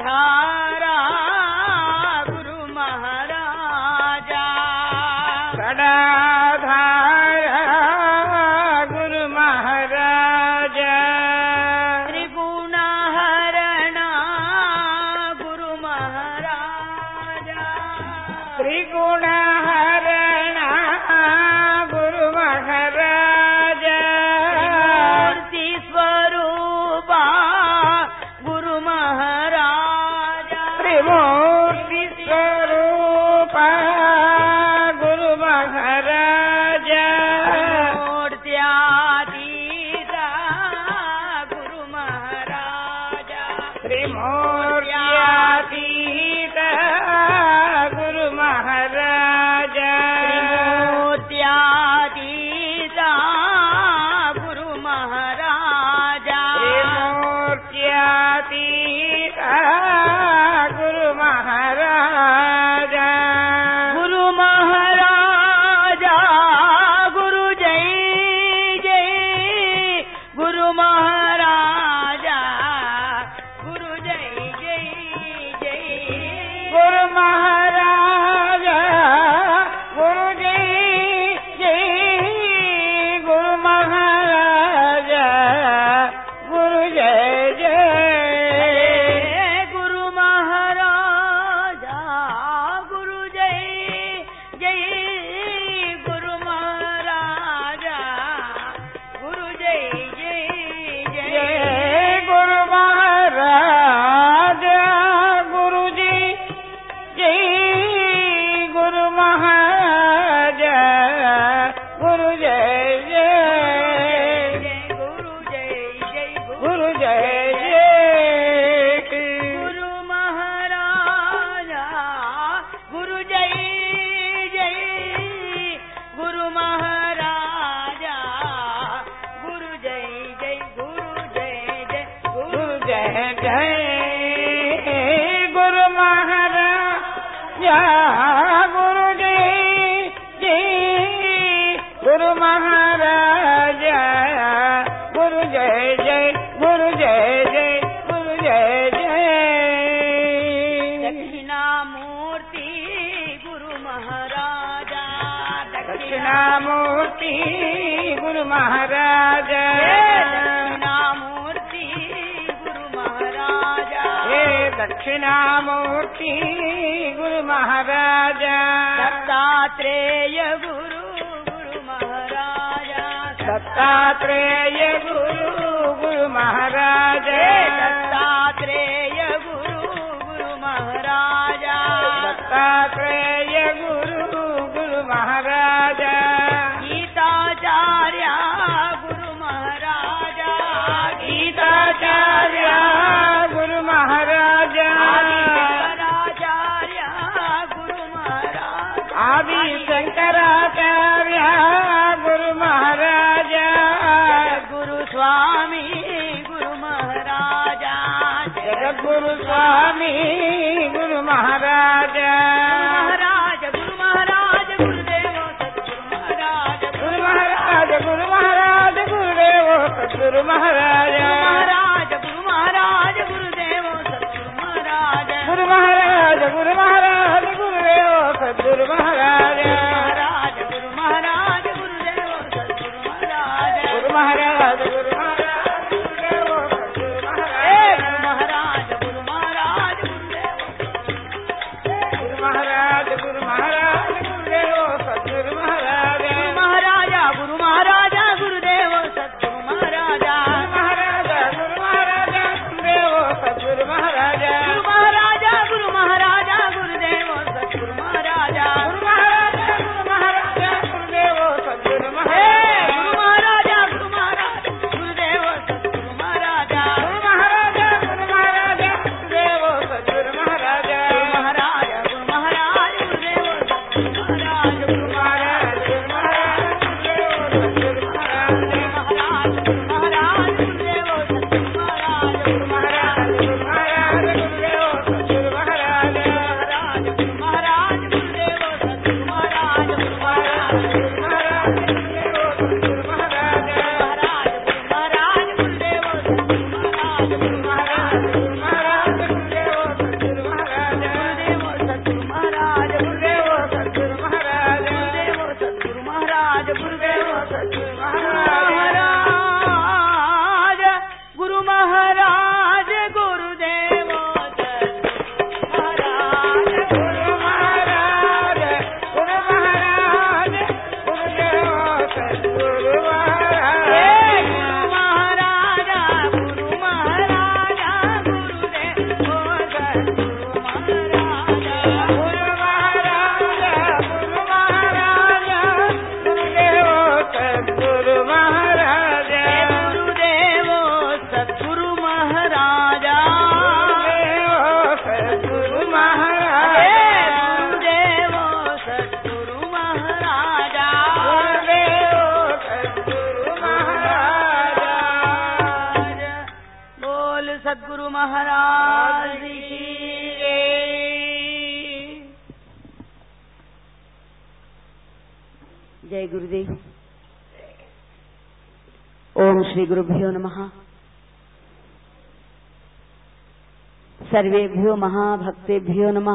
गडाधारा गुरु महाराजा गडाधारा गुरु महाराज त्रिगुणहरणा गुरु महाराजा त्रिगुणहरणा गुरु महाराज मूर्ति स्वरूपा गुरु महाराजा त्रिमूर्ति स्वरूप गुरु महाराज मूर्त्यातीता गुरु महाराजा त्रिमूर्त्यातीत गुरु महाराज त्रिमूर्त्यातीता गुरु महाराजा त्रिमूर्त्यातीत गुरु महाराज गुरु महाराजा गुरु जय जय गुरु महाराजा गुरु जय जय जय गुरु महाराज गुरु जय जय गुरु महाराज गुरु जय जय गुरु महाराजा गुरु जय जय गुरु महाराजा गुरु जय जय जय जय गुरु महाराज गुरु जी जय गुरु महाराज गुरु जय जय जय गुरु जय जय गुरु जय जय गुरु महाराजा गुरु जय जय गुरु महाराजा गुरु जय जय गुरु जय जय गुरु जय जय गुरु महाराज गुरु जय जय गुरु महाराज गुरु जय जय गुरु जय जय गुरु जय जय दक्षिणामूर्ति गुरु महाराजा दक्षिणामूर्ति गुरु महाराज दक्षिणामूर्ति गुरु महाराजा हे दक्षिणामूर्ति गुरु महाराज दत्तात्रेय गुरु गुरु महाराजा दत्तात्रेय गुरु गुरु महाराज दत्तात्रेय गुरु गुरु महाराजा दत्तात्रेय गुरु गुरु महाराज गीताचार्य गुरु महाराजा गीताचार्य गुरु महाराज शंकराचार्य गुरु महाराज आदि शंकराचार्य गुरु महाराज गुरु स्वामी गुरु महाराजा जगद्गुरु स्वामी गुरु महाराज महाराज गुरु महाराज गुरुदेव सद्गुरु महाराज गुरु महाराज गुरु महाराज गुरुदेव सद्गुरु महाराज महाराज गुरु महाराज गुरुदेव सद्गुरु महाराज गुरु महाराज गुरु महाराज गुरुदेव सद्गुरु महाराज महाराज गुरु महाराज गुरुदेव सद्गुरु महाराज गुरु महाराज गुरु महाराज गुरुदेव सद्गुरु ए महाराज गुरु महाराज गुरु महाराज गुरुदेव गुरु महाराज गुरु महाराज गुरुदेव सद्गुरु महाराज गुरु महाराजा गुरु महाराजा गुरुदेव सद्गुरु महाराजा महाराज की జై గురుదేవ్ ఓం శ్రీ గురుభ్యో నమ సర్వేభ్యో మహాభక్తేభ్యో నమ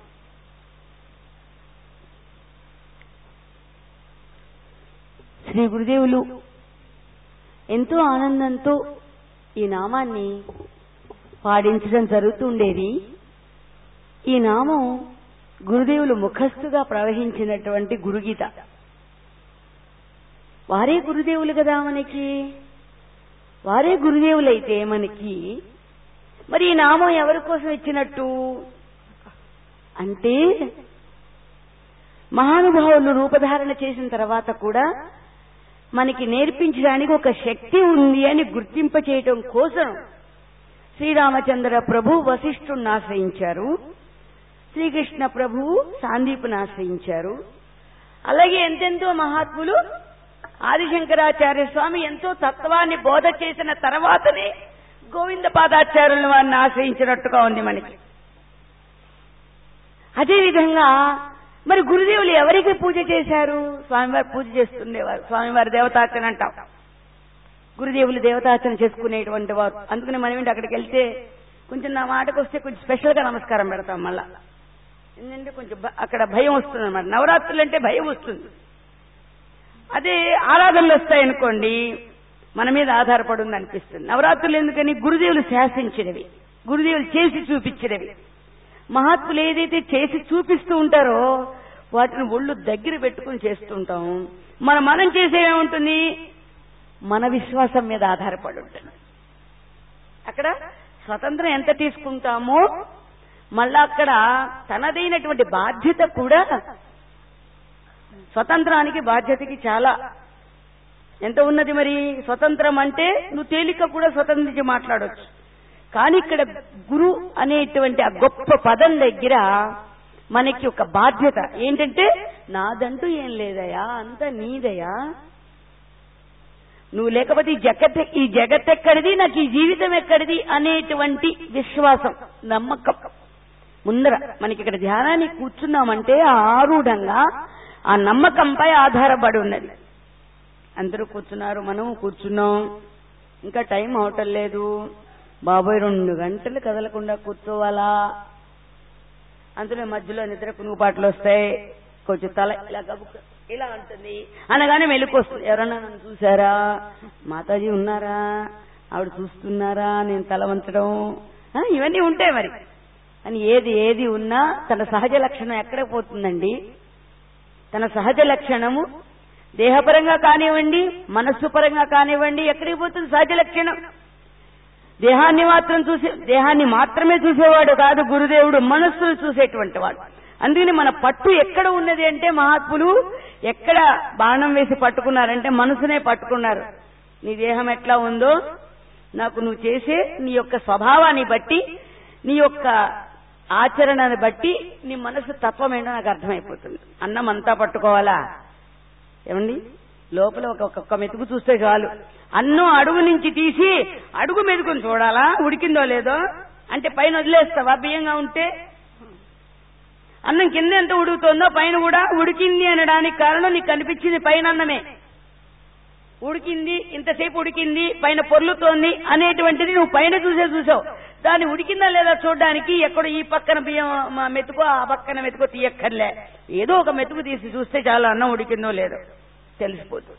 శ్రీ గురుదేవులు ఎంతో ఆనందంతో ఈ నామాన్ని పాడించడం జరుగుతుండేది ఈ నామం గురుదేవులు ముఖస్థుగా ప్రవహించినటువంటి గురుగీత వారే గురుదేవులు కదా మనకి వారే గురుదేవులైతే మనకి మరి ఈ నామం ఎవరి కోసం ఇచ్చినట్టు అంటే మహానుభావులు రూపధారణ చేసిన తర్వాత కూడా మనకి నేర్పించడానికి ఒక శక్తి ఉంది అని గుర్తింప చేయటం కోసం శ్రీరామచంద్ర ప్రభు వశిష్ఠుణ్ణి ఆశ్రయించారు శ్రీకృష్ణ ప్రభువు సాందీపుని ఆశ్రయించారు అలాగే ఎంతెంతో మహాత్ములు ఆదిశంకరాచార్య స్వామి ఎంతో తత్వాన్ని బోధ చేసిన తర్వాతనే గోవింద పాదాచార్యులను వారిని ఆశ్రయించినట్టుగా ఉంది మనకి అదేవిధంగా మరి గురుదేవులు ఎవరికి పూజ చేశారు స్వామివారు పూజ చేస్తుండేవారు స్వామివారి దేవతార్చన అంటాం గురుదేవులు దేవతార్చన చేసుకునేటువంటి వారు అందుకని మనం ఏంటి అక్కడికి వెళ్తే కొంచెం నా మాటకు వస్తే కొంచెం స్పెషల్ గా నమస్కారం పెడతాం మళ్ళా ఎందుకంటే కొంచెం భ- అక్కడ భయం వస్తుంది అనమాట నవరాత్రులు అంటే భయం వస్తుంది అదే ఆరాధనలు వస్తాయనుకోండి మన మీద ఆధారపడి ఉంది అనిపిస్తుంది నవరాత్రులు ఎందుకని గురుదేవులు శాసించినవి గురుదేవులు చేసి చూపించినవి మహాత్ములు ఏదైతే చేసి చూపిస్తూ ఉంటారో వాటిని ఒళ్ళు దగ్గర పెట్టుకుని చేస్తూ ఉంటాం మన మనం చేసేవేముంటుంది మన విశ్వాసం మీద ఆధారపడి ఉంటుంది అక్కడ స్వతంత్రం ఎంత తీసుకుంటామో మళ్ళా అక్కడ తనదైనటువంటి బాధ్యత కూడా స్వతంత్రానికి బాధ్యతకి చాలా ఎంత ఉన్నది మరి స్వతంత్రం అంటే నువ్వు తేలిక కూడా స్వతంత్రించి మాట్లాడొచ్చు కానీ ఇక్కడ గురు అనేటువంటి ఆ గొప్ప పదం దగ్గర మనకి ఒక బాధ్యత ఏంటంటే నాదంటూ ఏం లేదయా అంత నీదయా నువ్వు లేకపోతే ఈ జగత్ ఈ జగత్ ఎక్కడిది నాకు ఈ జీవితం ఎక్కడిది అనేటువంటి విశ్వాసం నమ్మకం ముందర మనకి ఇక్కడ ధ్యానానికి కూర్చున్నామంటే ఆ ఆరూఢంగా ఆ నమ్మకంపై ఆధారపడి ఉన్నది అందరూ కూర్చున్నారు మనం కూర్చున్నాం ఇంకా టైం అవటం లేదు బాబోయ్ రెండు గంటలు కదలకుండా కూర్చోవాలా అందులో మధ్యలో నిద్ర కునుగుపాట్లు వస్తాయి కొంచెం తల ఇలా గబుక్ ఇలా ఉంటుంది అనగానే మెలకు వస్తుంది ఎవరన్నా నన్ను చూసారా మాతాజీ ఉన్నారా ఆవిడ చూస్తున్నారా నేను తల వంచడం ఆ, ఇవన్నీ ఉంటాయి మరి అని ఏది ఏది ఉన్నా తన సహజ లక్షణం ఎక్కడ పోతుందండి తన సహజ లక్షణము దేహపరంగా కానివ్వండి మనస్సు పరంగా కానివ్వండి ఎక్కడికి పోతుంది సహజ లక్షణం దేహాన్ని మాత్రం చూసే దేహాన్ని మాత్రమే చూసేవాడు కాదు గురుదేవుడు మనస్సును చూసేటువంటి వాడు అందుకని మన పట్టు ఎక్కడ ఉన్నది అంటే మహాత్ములు ఎక్కడ బాణం వేసి పట్టుకున్నారంటే మనసునే పట్టుకున్నారు నీ దేహం ఎట్లా ఉందో నాకు నువ్వు చేసే నీ యొక్క స్వభావాన్ని బట్టి నీ యొక్క ఆచరణని బట్టి నీ మనసు తత్వం ఏంటో నాకు అర్థమైపోతుంది అన్నం అంతా పట్టుకోవాలా ఏమండి లోపల ఒక ఒక్క మెతుకు చూస్తే చాలు అన్నం అడుగు నుంచి తీసి అడుగు మెతుకుని చూడాలా ఉడికిందో లేదో అంటే పైన వదిలేస్తావా బియ్యంగా ఉంటే అన్నం కింద ఎంత ఉడుకుతుందో పైన కూడా ఉడికింది అనడానికి కారణం నీకు కనిపించింది పైన అన్నమే ఉడికింది ఇంతసేపు ఉడికింది పైన పొర్లుతోంది అనేటువంటిది నువ్వు పైన చూసే చూసావు దాన్ని ఉడికిందా లేదా చూడడానికి ఎక్కడో ఈ పక్కన బియ్యం మ- మెతుకో ఆ పక్కన మెతుకో తీయక్కర్లే ఏదో ఒక మెతుకు తీసి చూస్తే చాలా అన్నం ఉడికిందో లేదో తెలిసిపోతుంది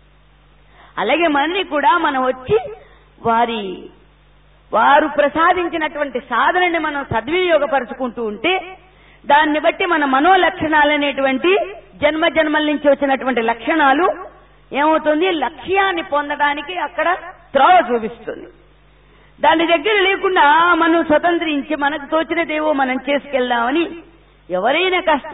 అలాగే మనని కూడా మనం వచ్చి వారి వారు ప్రసాదించినటువంటి సాధనని మనం సద్వినియోగపరుచుకుంటూ ఉంటే దాన్ని బట్టి మన మనోలక్షణాలు అనేటువంటి జన్మ జన్మల నుంచి వచ్చినటువంటి లక్షణాలు ఏమవుతుంది లక్ష్యాన్ని పొందడానికి అక్కడ త్రోవ చూపిస్తుంది దాని దగ్గర లేకుండా మనం స్వతంత్రించి మనకు తోచినదేవో మనం చేసుకెళ్దామని ఎవరైనా కాస్త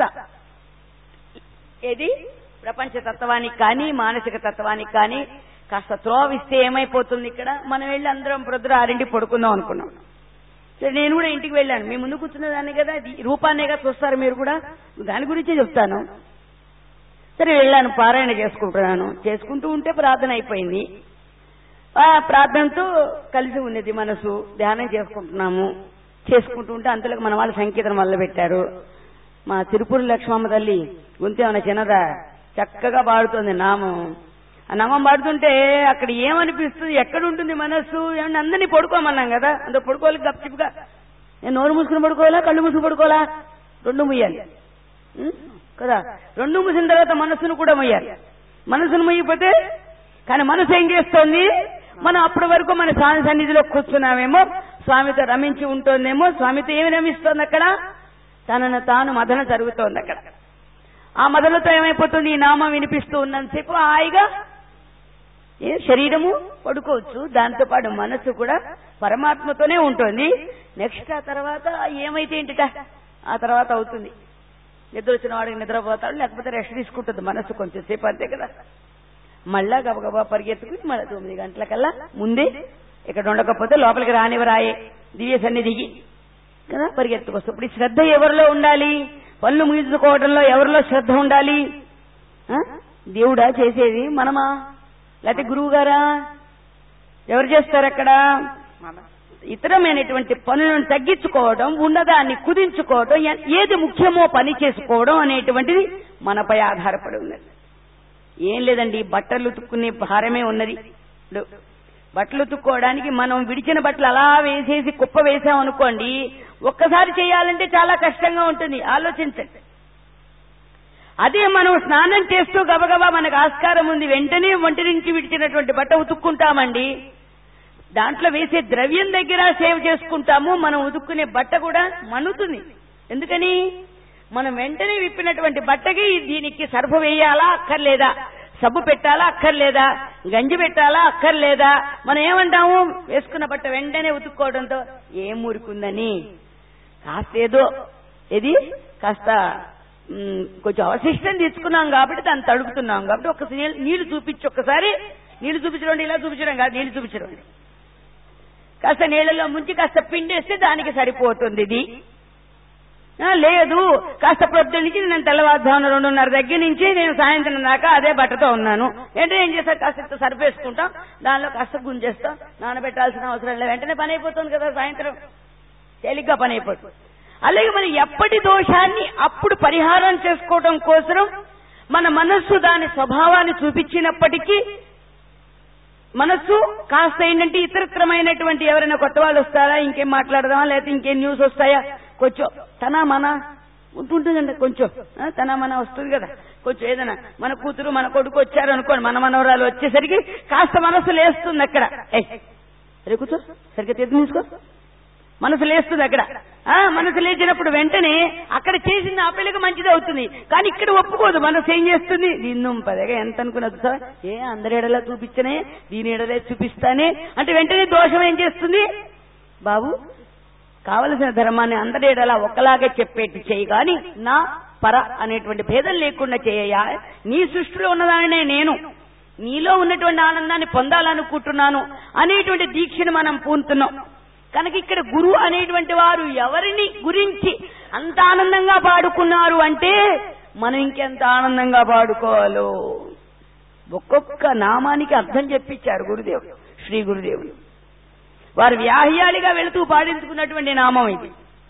ఏది ప్రపంచ తత్వానికి కానీ మానసిక తత్వానికి కానీ కాస్త త్రోవిస్తే ఏమైపోతుంది ఇక్కడ మనం వెళ్ళి అందరం ప్రొద్దున ఆరింటి పడుకుందాం అనుకున్నాం సరే నేను కూడా ఇంటికి వెళ్ళాను మీ ముందు కూర్చున్నదాన్ని కదా ఇది రూపాన్నేగా చూస్తారు మీరు కూడా దాని గురించే చెప్తాను సరే వెళ్ళాను పారాయణ చేసుకుంటున్నాను చేసుకుంటూ ఉంటే ప్రార్థన అయిపోయింది ఆ ప్రార్థనతో కలిసి ఉన్నది మనసు ధ్యానం చేసుకుంటున్నాము చేసుకుంటూ ఉంటే అంతలోకి మన వాళ్ళు సంకీర్తన మొదలు పెట్టారు మా తిరుపూరి లక్ష్మమ్మ తల్లి గొంతేమన్నా చిన్నదా చక్కగా పాడుతోంది నామం ఆ నామం పాడుతుంటే అక్కడ ఏమనిపిస్తుంది ఎక్కడ ఉంటుంది మనస్సు ఏమన్నా అందరినీ పడుకోమన్నాం కదా అందరూ పడుకోవాలి గప్చిప్గా నేను నోరు మూసుకుని పడుకోవాలా కళ్ళు మూసుకుని పడుకోవాలా రెండు ముయ్యాలి ఉం? కదా రెండు మూసిన తర్వాత మనస్సును కూడా మొయ్యాలి మనసును మొయ్యిపోతే కానీ మనసు ఏం చేస్తోంది మనం అప్పటి వరకు మన స్వామి సన్నిధిలో కూర్చున్నామేమో స్వామితో రమించి ఉంటోందేమో స్వామితో ఏమి రమిస్తోంది అక్కడ తనను తాను మదన జరుగుతోంది అక్కడ ఆ మదనతో ఏమైపోతుంది ఈ నామం వినిపిస్తూ ఉన్నంతసేపు హాయిగా ఏ శరీరము పడుకోవచ్చు దాంతో పాటు మనస్సు కూడా పరమాత్మతోనే ఉంటుంది నెక్స్ట్ ఆ తర్వాత ఏమైతే ఏంటిట ఆ తర్వాత అవుతుంది నిద్ర వచ్చిన వాడికి నిద్రపోతాడు లేకపోతే రెస్ట్ తీసుకుంటుంది మనస్సు కొంచెం సేపు అంతే కదా మళ్ళా గబగబా పరిగెత్తుకుని మళ్ళీ తొమ్మిది గంటలకల్లా ముందే ఇక్కడ ఉండకపోతే లోపలికి రానివరాయే దివ్య సన్నిధికి కదా పరిగెత్తుకొస్తాం ఇప్పుడు ఈ శ్రద్ధ ఎవరిలో ఉండాలి పళ్ళు ముగించుకోవడంలో ఎవరిలో శ్రద్ధ ఉండాలి ఆ? దేవుడా చేసేది మనమా లేకపోతే గురువు గారా ఎవరు చేస్తారు అక్కడ ఇతరమైనటువంటి పనులను తగ్గించుకోవడం ఉన్నదాన్ని కుదించుకోవడం ఏ- ఏది ముఖ్యమో పని చేసుకోవడం అనేటువంటిది మనపై ఆధారపడి ఉన్నది ఏం లేదండి బట్టలు ఉతుక్కునే భారమే ఉన్నది ఇప్పుడు బట్టలు ఉతుక్కోవడానికి మనం విడిచిన బట్టలు అలా వేసేసి కుప్ప వేసాం అనుకోండి ఒక్కసారి చేయాలంటే చాలా కష్టంగా ఉంటుంది ఆలోచించండి అదే మనం స్నానం చేస్తూ గబగబా మనకు ఆస్కారం ఉంది వెంటనే ఒంటి నుంచి విడిచినటువంటి బట్ట ఉతుక్కుంటామండి దాంట్లో వేసే ద్రవ్యం దగ్గర సేవ్ చేసుకుంటాము మనం ఉతుక్కునే బట్ట కూడా మన్నుతుంది ఎందుకని మనం వెంటనే విప్పినటువంటి బట్టకి దీనికి సర్ఫ వేయాలా అక్కర్లేదా సబ్బు పెట్టాలా అక్కర్లేదా గంజి పెట్టాలా అక్కర్లేదా మనం ఏమంటాము వేసుకున్న బట్ట వెంటనే ఉతుక్కోవడంతో ఏం మురుకుందని కాస్త ఏదో ఇది కాస్త మ్, కొంచెం అవశిష్టం తీసుకున్నాం కాబట్టి దాన్ని తడుపుతున్నాం కాబట్టి ఒక నీళ్లు చూపించి ఒక్కసారి నీళ్లు చూపించడం ఇలా చూపించడం కాదు నీళ్లు చూపించడం కాస్త నీళ్ళలో ముంచి కాస్త పిండేస్తే దానికి సరిపోతుంది ఇది ఆ, లేదు కాస్త పొద్దు నుంచి నేను తెల్లవారుజామున రెండున్నర దగ్గర నుంచి నేను సాయంత్రం దాకా అదే బట్టతో ఉన్నాను వెంటనే ఏం చేస్తా కాస్త ఇంత సరిపేసుకుంటాం దానిలో కాస్త గుంజేస్తాం నానబెట్టాల్సిన అవసరం లేదు వెంటనే పని అయిపోతుంది కదా సాయంత్రం తేలిగ్గా పని అయిపోతుంది అలాగే మనం ఎప్పటి దోషాన్ని అప్పుడు పరిహారం చేసుకోవడం కోసం మన మనస్సు దాని స్వభావాన్ని చూపించినప్పటికీ మనస్సు కాస్త ఏంటంటే ఇతరత్రమైనటువంటి ఎవరైనా కొత్త వాళ్ళు వస్తారా ఇంకేం మాట్లాడదామా లేకపోతే ఇంకేం న్యూస్ వస్తాయా కొంచెం తన మన ఉంటుంటుందండి కొంచెం ఆ, తన మన వస్తుంది కదా కొంచెం ఏదైనా మన కూతురు మన కొడుకు వచ్చారు అనుకోండి మన మనవరాలు వచ్చేసరికి కాస్త మనసు లేస్తుంది అక్కడ ఏయ్, రే కూర్చో సరిగ్గా తీర్థం తీసుకో మనసు లేస్తుంది అక్కడ ఆ మనసు లేచినప్పుడు వెంటనే అక్కడ చేసింది ఆ పిల్లకి మంచిది అవుతుంది కానీ ఇక్కడ ఒప్పుకోదు మనసు ఏం చేస్తుంది నిన్ను పదగా ఎంత అనుకున్నది సార్ ఏ అందరి ఎడలా చూపించనే దీని ఎడలే చూపిస్తానే అంటే వెంటనే దోషం ఏం చేస్తుంది బాబు కావలసిన ధర్మాన్ని అందరి ఎడలా ఒకలాగే చెప్పేట్టు చేయి కానీ నా పర అనేటువంటి భేదం లేకుండా చేయయా నీ సృష్టిలో ఉన్నదానినే నేను నీలో ఉన్నటువంటి ఆనందాన్ని పొందాలనుకుంటున్నాను అనేటువంటి దీక్షను మనం పూనుతున్నాం కనుక ఇక్కడ గురువు అనేటువంటి వారు ఎవరిని గురించి అంత ఆనందంగా పాడుకున్నారు అంటే మనం ఇంకెంత ఆనందంగా పాడుకోవాలో ఒక్కొక్క నామానికి అర్థం చెప్పించారు గురుదేవుడు శ్రీ గురుదేవుడు వారు వ్యాహ్యాలిగా వెళుతూ పాడించుకున్నటువంటి నామం ఇది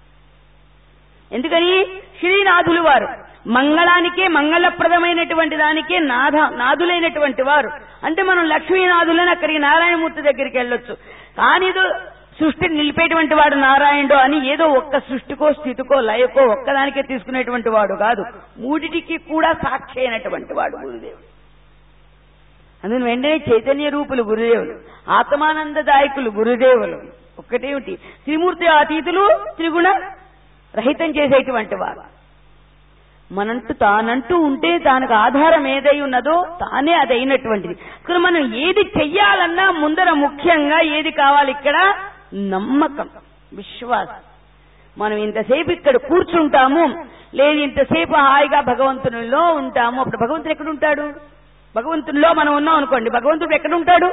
ఎందుకని శ్రీనాథులు వారు మంగళానికే మంగళప్రదమైనటువంటి దానికే నాథ నాథులైనటువంటి వారు అంటే మనం లక్ష్మీనాథులని అక్కడికి నారాయణమూర్తి దగ్గరికి వెళ్ళొచ్చు కానీ ఏదో సృష్టిని నిలిపేటువంటి వాడు నారాయణుడు అని ఏదో ఒక్క సృష్టికో స్థితికో లయకో ఒక్కదానికే తీసుకునేటువంటి వాడు కాదు మూడిటికి కూడా సాక్షి అయినటువంటి వాడు గురుదేవుడు అందుకని వెంటనే చైతన్య రూపులు గురుదేవులు ఆత్మానందదాయకులు గురుదేవులు ఒక్కటేమిటి త్రిమూర్తి అతీతులు త్రిగుణ రహితం చేసేటువంటి వారు మనంటూ తానంటూ ఉంటే దానికి ఆధారం ఏదై ఉన్నదో తానే అది అయినటువంటిది ఇక్కడ మనం ఏది చెయ్యాలన్నా ముందర ముఖ్యంగా ఏది కావాలి ఇక్కడ నమ్మకం విశ్వాసం మనం ఇంతసేపు ఇక్కడ కూర్చుంటాము లేదు ఇంతసేపు హాయిగా భగవంతునిలో ఉంటాము అప్పుడు భగవంతుడు ఎక్కడ ఉంటాడు భగవంతునిలో మనం ఉన్నాం అనుకోండి భగవంతుడు ఎక్కడ ఉంటాడు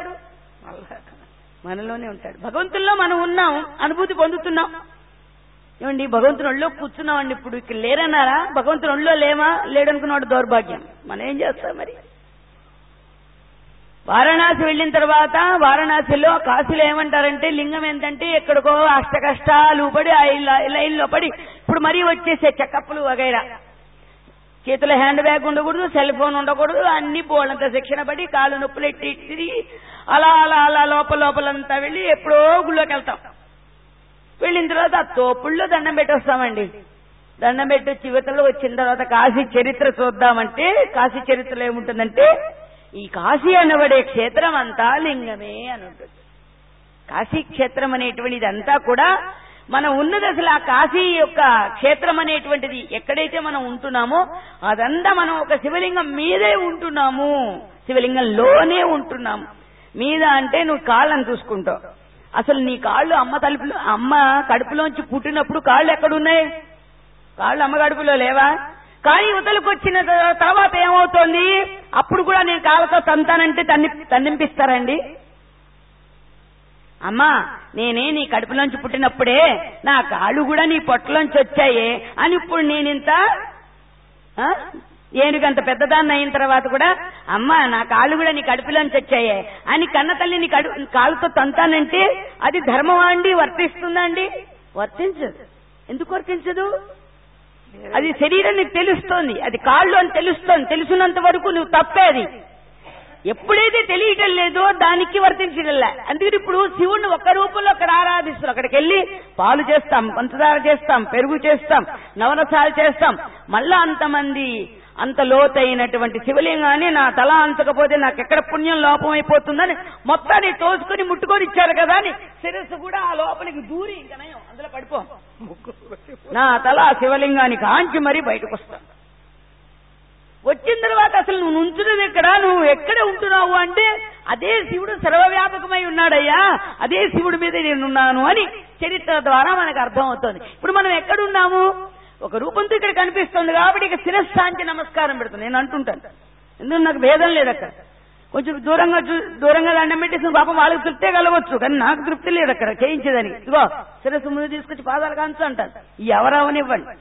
మనలోనే ఉంటాడు భగవంతుల్లో మనం ఉన్నాం అనుభూతి పొందుతున్నాం ఏమండి భగవంతుని ఒళ్ళో కూర్చున్నామండి ఇప్పుడు ఇక్కడ లేరన్నారా భగవంతుని ఒళ్ళో లేమా లేడనుకున్నాడు దౌర్భాగ్యం మనం ఏం చేస్తాం మరి వారణాసి వెళ్ళిన తర్వాత వారణాసిలో కాశీలో ఏమంటారంటే లింగం ఏంటంటే ఎక్కడికో అష్ట కష్టాలు పడి ఆ ఇల్ల- లైన్లో పడి ఇప్పుడు మరీ వచ్చేసే చెకప్లు వగైరా చేతిలో హ్యాండ్ బ్యాగ్ ఉండకూడదు సెల్ ఫోన్ ఉండకూడదు అన్ని బోళ్ళంత శిక్షణ పడి కాళ్ళు నొప్పులు ఎట్టి ఇట్టి తిరిగి అలా అలా అలా లోపల లోపలంతా వెళ్ళి ఎప్పుడో గుళ్ళోకి వెళ్తాం వెళ్ళిన తర్వాత ఆ తోపుల్లో దండం పెట్టొస్తామండి దండం పెట్టి చివతలో వచ్చిన తర్వాత కాశీ చరిత్ర చూద్దామంటే కాశీ చరిత్రలో ఏముంటుందంటే ఈ కాశీ అనబడే క్షేత్రం అంతా లింగమే అని ఉంటుంది కాశీ క్షేత్రం అనేటువంటి ఇదంతా కూడా మనం ఉన్నది అసలు ఆ కాశీ యొక్క క్షేత్రం అనేటువంటిది ఎక్కడైతే మనం ఉంటున్నామో అదంతా మనం ఒక శివలింగం మీదే ఉంటున్నాము శివలింగంలోనే ఉంటున్నాము మీద అంటే నువ్వు కాళ్ళని చూసుకుంటావు అసలు నీ కాళ్ళు అమ్మ తలుపులో అమ్మ కడుపులోంచి పుట్టినప్పుడు కాళ్ళు ఎక్కడున్నాయి కాళ్ళు అమ్మ కడుపులో లేవా కానీ యువతలకు వచ్చిన త- తర్వాత ఏమవుతోంది అప్పుడు కూడా నేను కాళ్ళతో తంతానంటే తన్ని తన్నింపిస్తారండి అమ్మా నేనే నీ కడుపులోంచి పుట్టినప్పుడే నా కాళ్ళు కూడా నీ పొట్టలోంచి వచ్చాయే అని ఇప్పుడు నేనింత ఆ? ఏనుగంత పెద్దదాన్ని అయిన తర్వాత కూడా అమ్మా నా కాళ్ళు కూడా నీ కడుపులోంచి వచ్చాయే అని కన్న తల్లి నీ కడు కాళ్ళతో తంతానంటే అది ధర్మమా అండి వర్తిస్తుందా అండి వర్తించదు ఎందుకు వర్తించదు అది శరీరం నీకు తెలుస్తోంది అది కాళ్ళు అని తెలుస్తోంది తెలుసున్నంత వరకు నువ్వు తప్పేది ఎప్పుడైతే తెలియటం లేదో దానికి వర్తించగల అందుకని ఇప్పుడు శివుణ్ణి ఒక్క రూపంలో అక్కడ ఆరాధిస్తారు అక్కడికి వెళ్ళి పాలు చేస్తాం పంచదార చేస్తాం పెరుగు చేస్తాం నవరసాలు చేస్తాం మళ్ళా అంతమంది అంత లోతైనటువంటి శివలింగాన్ని నా తల అంచకపోతే నాకు ఎక్కడ పుణ్యం లోపం అయిపోతుందని మొత్తాన్ని తోసుకొని ముట్టుకొని ఇచ్చారు కదా అని శిరస్సు కూడా ఆ లోపలికి దూరి ఇంకా నయం అందులో పడిపో నా తల ఆ శివలింగానికి ఆంచి మరీ బయటకు వస్తాను వచ్చిన తర్వాత అసలు నువ్వు నుంచున్నది ఎక్కడ నువ్వు ఎక్కడ ఉంటున్నావు అంటే అదే శివుడు సర్వవ్యాపకమై ఉన్నాడయ్యా అదే శివుడి మీద నేనున్నాను అని చరిత్ర ద్వారా మనకు అర్థం అవుతుంది ఇప్పుడు మనం ఎక్కడున్నాము ఒక రూపంతో ఇక్కడ కనిపిస్తుంది కాబట్టి ఇక శిరస్సాంచి నమస్కారం పెడుతుంది నేను అంటుంటాను ఎందుకు నాకు భేదం లేదు అక్కడ కొంచెం దూరంగా చూ- దూరంగా దండం పెట్టేసి పాపం వాళ్ళకి తృప్తే కలవచ్చు కానీ నాకు తృప్తి లేదు అక్కడ చేయించేదానికి ఇదిగో శిరస్సు ముందు తీసుకొచ్చి పాదాలు కాంచు అంటారు ఎవరవనివ్వండి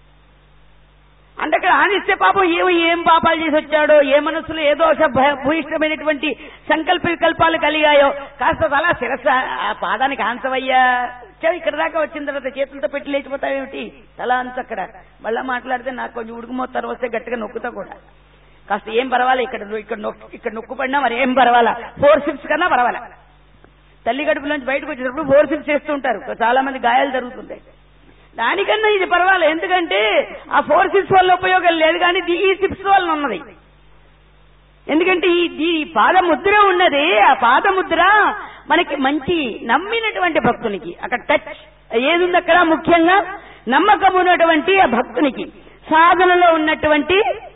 అంటే అక్కడ ఆనిస్తే పాపం ఏమో ఏం పాపాలు చేసి వచ్చాడో ఏ మనసులో ఏ దోష భయ- భూయిష్టమైనటువంటి సంకల్ప వికల్పాలు కలిగాయో కాస్త తల శిరస్సు ఆ పాదానికి ఆన్సవయ్యా చెవి ఇక్కడ దాకా వచ్చిన తర్వాత చేతులతో పెట్టి లేచిపోతావేమిటి తల అంచు అక్కడ మళ్ళా మాట్లాడితే నాకు కొంచెం ఉడుకుమోతారు వస్తే గట్టిగా నొక్కుతా కూడా కాస్త ఏం పర్వాలే ఇక్కడ నువ్వు ఇక్కడ నొక్కు ఇక్కడ నొక్కు పడినా మరి ఏం పర్వాలా ఫోర్ సిప్స్ కన్నా పర్వాలా తల్లి కడుపులోంచి బయటకు వచ్చేటప్పుడు ఫోర్ సిప్స్ చేస్తూ ఉంటారు చాలా మంది గాయాలు జరుగుతుంటాయి దానికన్నా ఇది పర్వాలేదు ఎందుకంటే ఆ ఫోర్ సిప్స్ వల్ల ఉపయోగం లేదు కానీ ది- ఈ సిప్స్ వల్ల ఉన్నది ఎందుకంటే ఈ దీ- ఈ పాదముద్ర ఉన్నది ఆ పాదముద్ర మనకి మంచి నమ్మినటువంటి భక్తునికి అక్కడ టచ్ ఏది ఉంది అక్కడ ముఖ్యంగా నమ్మకం ఉన్నటువంటి ఆ భక్తునికి సాధనలో ఉన్నటువంటి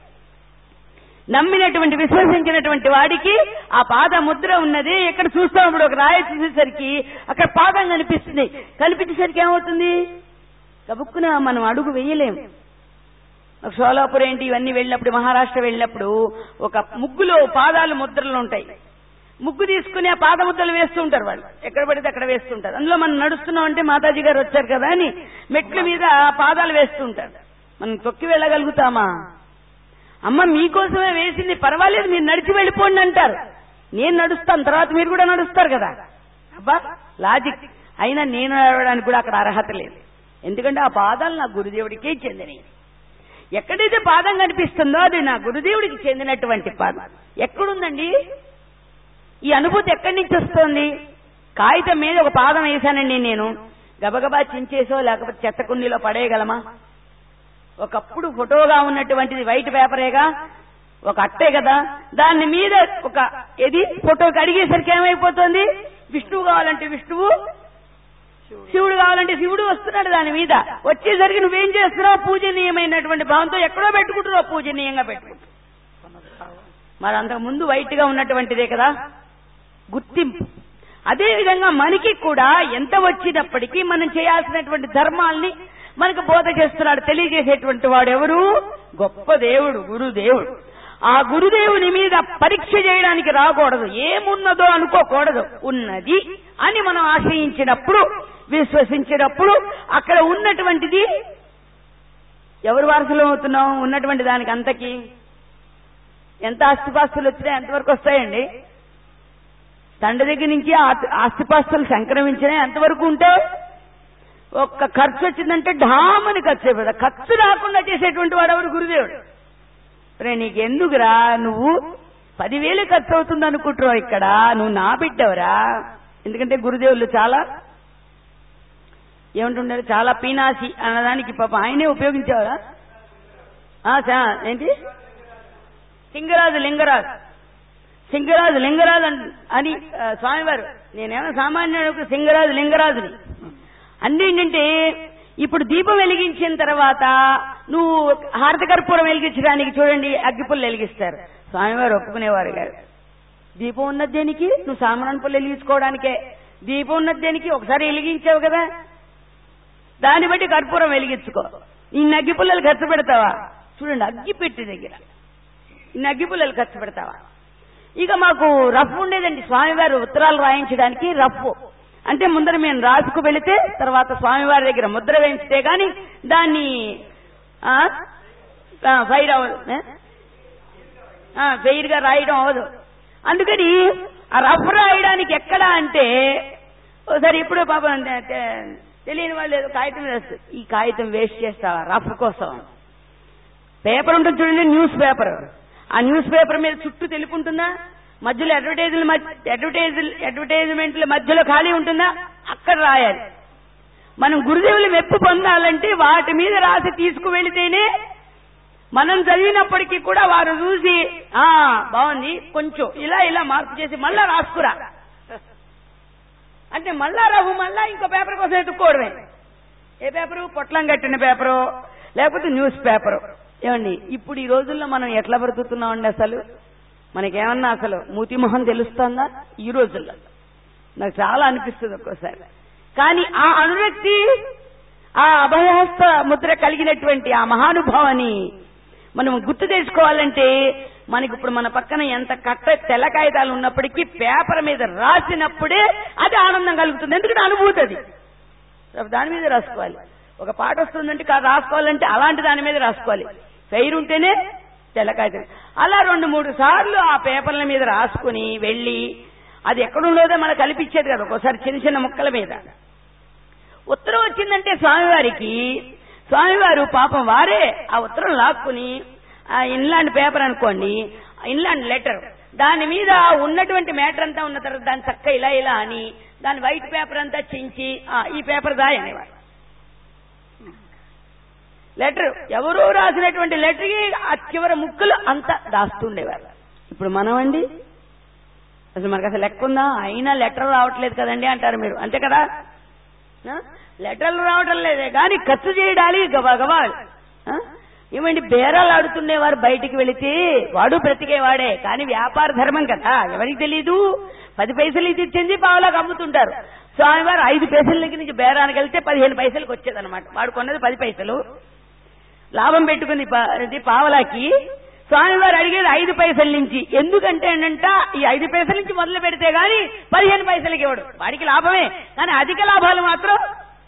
నమ్మినటువంటి విశ్వసించినటువంటి వాడికి ఆ పాద ముద్ర ఉన్నది ఎక్కడ చూస్తాం ఒక రాయి చూసేసరికి అక్కడ పాదం కనిపిస్తుంది కనిపించేసరికి ఏమవుతుంది గబుక్కున మనం అడుగు వేయలేం ఒక సోలాపూర్ ఏంటి ఇవన్నీ వెళ్ళినప్పుడు మహారాష్ట్ర వెళ్ళినప్పుడు ఒక ముగ్గులో పాదాలు ముద్రలు ఉంటాయి ముగ్గు తీసుకుని ఆ పాద ముద్రలు వేస్తూ ఉంటారు వాళ్ళు ఎక్కడ పడితే అక్కడ వేస్తుంటారు అందులో మనం నడుస్తున్నాం అంటే మాతాజీ గారు వచ్చారు కదా అని మెట్ల మీద ఆ పాదాలు వేస్తూ ఉంటారు మనం తొక్కి వెళ్ళగలుగుతామా అమ్మ మీకోసమే వేసింది పర్వాలేదు మీరు నడిచి వెళ్ళిపోండి అంటారు నేను నడుస్తాను తర్వాత మీరు కూడా నడుస్తారు కదా అబ్బా లాజిక్ అయినా నేను నడవడానికి కూడా అక్కడ అర్హత లేదు ఎందుకంటే ఆ పాదాలు నా గురుదేవుడికే చెందినవి ఎక్కడైతే పాదం కనిపిస్తుందో అది నా గురుదేవుడికి చెందినటువంటి పాదం ఎక్కడుందండి ఈ అనుభూతి ఎక్కడి నుంచి వస్తుంది కాగితం మీద ఒక పాదం వేశానండి నేను గబగబా చించేసో లేకపోతే చెత్త కుండీలో పడేయగలమా ఒకప్పుడు ఫోటోగా ఉన్నటువంటిది వైట్ పేపరేగా ఒక అట్టే కదా దాని మీద ఒక ఇది ఫోటోకి అడిగేసరికి ఏమైపోతుంది విష్ణువు కావాలంటే విష్ణువు శివుడు కావాలంటే శివుడు వస్తున్నాడు దాని మీద వచ్చేసరికి నువ్వేం చేస్తున్నావు పూజనీయమైనటువంటి భావంతో ఎక్కడో పెట్టుకుంటున్నావు పూజనీయంగా పెట్టుకుంటు మరి అంతకు ముందు వైట్ గా ఉన్నటువంటిదే కదా గుర్తింపు అదే విధంగా మనకి కూడా ఎంత వచ్చినప్పటికీ మనం చేయాల్సినటువంటి ధర్మాల్ని మనకు బోధ చేస్తున్నాడు తెలియజేసేటువంటి వాడు ఎవరు గొప్ప దేవుడు గురుదేవుడు ఆ గురుదేవుని మీద పరీక్ష చేయడానికి రాకూడదు ఏమున్నదో అనుకోకూడదు ఉన్నది అని మనం ఆశ్రయించినప్పుడు విశ్వసించినప్పుడు అక్కడ ఉన్నటువంటిది ఎవరు వారసులు అవుతున్నాం ఉన్నటువంటి దానికి అంతకి ఎంత ఆస్తిపాస్తులు వచ్చినాయి ఎంతవరకు వస్తాయండి తండ్రి దగ్గర నుంచి ఆ- ఆస్తిపాస్తులు సంక్రమించినా ఎంతవరకు ఉంటే ఒక్క ఖర్చు వచ్చిందంటే ఢామని ఖర్చు అయిపోతుంది ఖర్చు రాకుండా చేసేటువంటి వాడు ఎవరు గురుదేవుడు రే నీకెందుకురా నువ్వు పదివేలు ఖర్చు అవుతుంది అనుకుంటున్నావు ఇక్కడ నువ్వు నా బిడ్డవరా ఎందుకంటే గురుదేవులు చాలా ఏమంటుండారు చాలా పీనాసి అన్నదానికి పాప ఆయనే ఉపయోగించేవారా ఆ, చా- ఏంటి సింగరాజు లింగరాజు సింగరాజు లింగరాజు అన్- అని ఆ, స్వామివారు నేనేమో సామాన్యుడు సింగరాజు లింగరాజుని అన్ని ఏంటంటే ఇప్పుడు దీపం వెలిగించిన తర్వాత నువ్వు హారతి కర్పూరం వెలిగించడానికి చూడండి అగ్గిపుల్లు వెలిగిస్తారు స్వామివారు ఒప్పుకునేవారు కాదు దీపం ఉన్నది దేనికి నువ్వు సామాన్ పుల్లు వెలిగించుకోవడానికే దీపం ఉన్నది దేనికి ఒకసారి వెలిగించావు కదా దాన్ని బట్టి కర్పూరం వెలిగించుకో ఈ అగ్గి పుల్లలు ఖర్చు పెడతావా చూడండి అగ్గి పెట్టి దగ్గర ఈ అగ్గి పుల్లలు ఖర్చు పెడతావా ఇక మాకు రఫ్ ఉండేదండి స్వామివారు ఉత్తరాలు రాయించడానికి రఫ్ అంటే ముందర మేము రాసుకు వెళితే తర్వాత స్వామివారి దగ్గర ముద్ర వేయించితే గాని దాన్ని ఆ, ఆ, ఫైర్ అవ్వదు ఏ? ఆ, ఫెయిర్ గా రాయడం అవ్వదు అందుకని ఆ రఫ్ రాయడానికి ఎక్కడ అంటే ఒకసారి ఇప్పుడు పాపం తె- తె- తెలియని వాళ్ళు ఏదో కాగితం వేస్తారు ఈ కాగితం వేస్ట్ చేస్తావా రఫ్ కోసం పేపర్ ఉంటుంది చూడండి న్యూస్ పేపర్ ఆ న్యూస్ పేపర్ మీద చుట్టూ తెలుపు ఉంటుందా మధ్యలో అడ్వర్టైజ్ అడ్వర్టైజ్ అడ్వర్టైజ్మెంట్ల మధ్యలో ఖాళీ ఉంటుందా అక్కడ రాయాలి మనం గురుదేవులు మెప్పు పొందాలంటే వాటి మీద రాసి తీసుకువెళితేనే మనం చదివినప్పటికీ కూడా వారు చూసి ఆ బాగుంది కొంచెం ఇలా ఇలా మార్పు చేసి మళ్ళా రాసుకురా అంటే మళ్ళా రావు మళ్ళా ఇంకో పేపర్ కోసం ఎత్తుక్కోవడమే ఏ పేపరు పొట్లం కట్టిన పేపరు లేకపోతే న్యూస్ పేపరు ఏమండి ఇప్పుడు ఈ రోజుల్లో మనం ఎట్లా బ్రతుకుతున్నామండి అసలు మనకేమన్నా అసలు మూతి మొహం తెలుస్తుందా ఈ రోజుల్లో నాకు చాలా అనిపిస్తుంది ఒక్కోసారి కానీ ఆ అనురక్తి ఆ అభయహస్త ముద్ర కలిగినటువంటి ఆ మహానుభావాన్ని మనం గుర్తు తెచ్చుకోవాలంటే మనకి ఇప్పుడు మన పక్కన ఎంత కట్ట తెల్ల కాగితాలు ఉన్నప్పటికీ పేపర్ మీద రాసినప్పుడే అది ఆనందం కలుగుతుంది ఎందుకంటే అనుభూతి అది దాని మీద రాసుకోవాలి ఒక పాట వస్తుందంటే కా- రాసుకోవాలంటే అలాంటి దాని మీద రాసుకోవాలి ఫెయిర్ ఉంటేనే తెల్ల కాగితం అలా రెండు మూడు సార్లు ఆ పేపర్ల మీద రాసుకుని వెళ్ళి అది ఎక్కడుండోదో మనకు కల్పించేది కదా ఒక్కోసారి చిన్న చిన్న ముక్కల మీద ఉత్తరం వచ్చిందంటే స్వామివారికి స్వామివారు పాపం వారే ఆ ఉత్తరం లాక్కుని ఆ ఇన్లాండ్ పేపర్ అనుకోండి ఇన్లాండ్ లెటర్ దాని మీద ఉన్నటువంటి మ్యాటర్ అంతా ఉన్న తర్వాత దాని చక్క ఇలా ఇలా అని దాని వైట్ పేపర్ అంతా చించి ఆ, ఈ పేపర్ దాయి అనేవాడు లెటర్ ఎవరో రాసినటువంటి లెటర్కి ఆ చివరి ముక్కలు అంతా దాస్తుండేవారు ఇప్పుడు మనం అండి అసలు మనకు అసలు లెక్క ఉందా అయినా లెటర్ రావట్లేదు కదండి అంటారు మీరు అంతే కదా ఆ? లెటర్లు రావటం లేదే కానీ ఖర్చు చేయడానికి గబా గబా ఆ? ఏమండి బేరాలు ఆడుతుండేవారు బయటికి వెళితే వాడు బ్రతికేవాడే కానీ వ్యాపార ధర్మం కదా ఎవరికి తెలీదు పది పైసలు ఇది ఇచ్చింది పావులాగా అమ్ముతుంటారు స్వామివారు ఐదు పైసల దగ్గర నుంచి బేరానికి వెళ్తే పదిహేను పైసలకు వచ్చేదన్నమాట వాడు కొన్నది పది పైసలు లాభం పెట్టుకుంది పా- ఇది పావలాకి స్వామివారు అడిగేది ఐదు పైసల నుంచి ఎందుకంటే ఏంటంట ఈ ఐదు పైసల నుంచి మొదలు పెడితే గాని పదిహేను పైసలకి ఇవ్వడు వాడికి లాభమే కానీ అధిక లాభాలు మాత్రం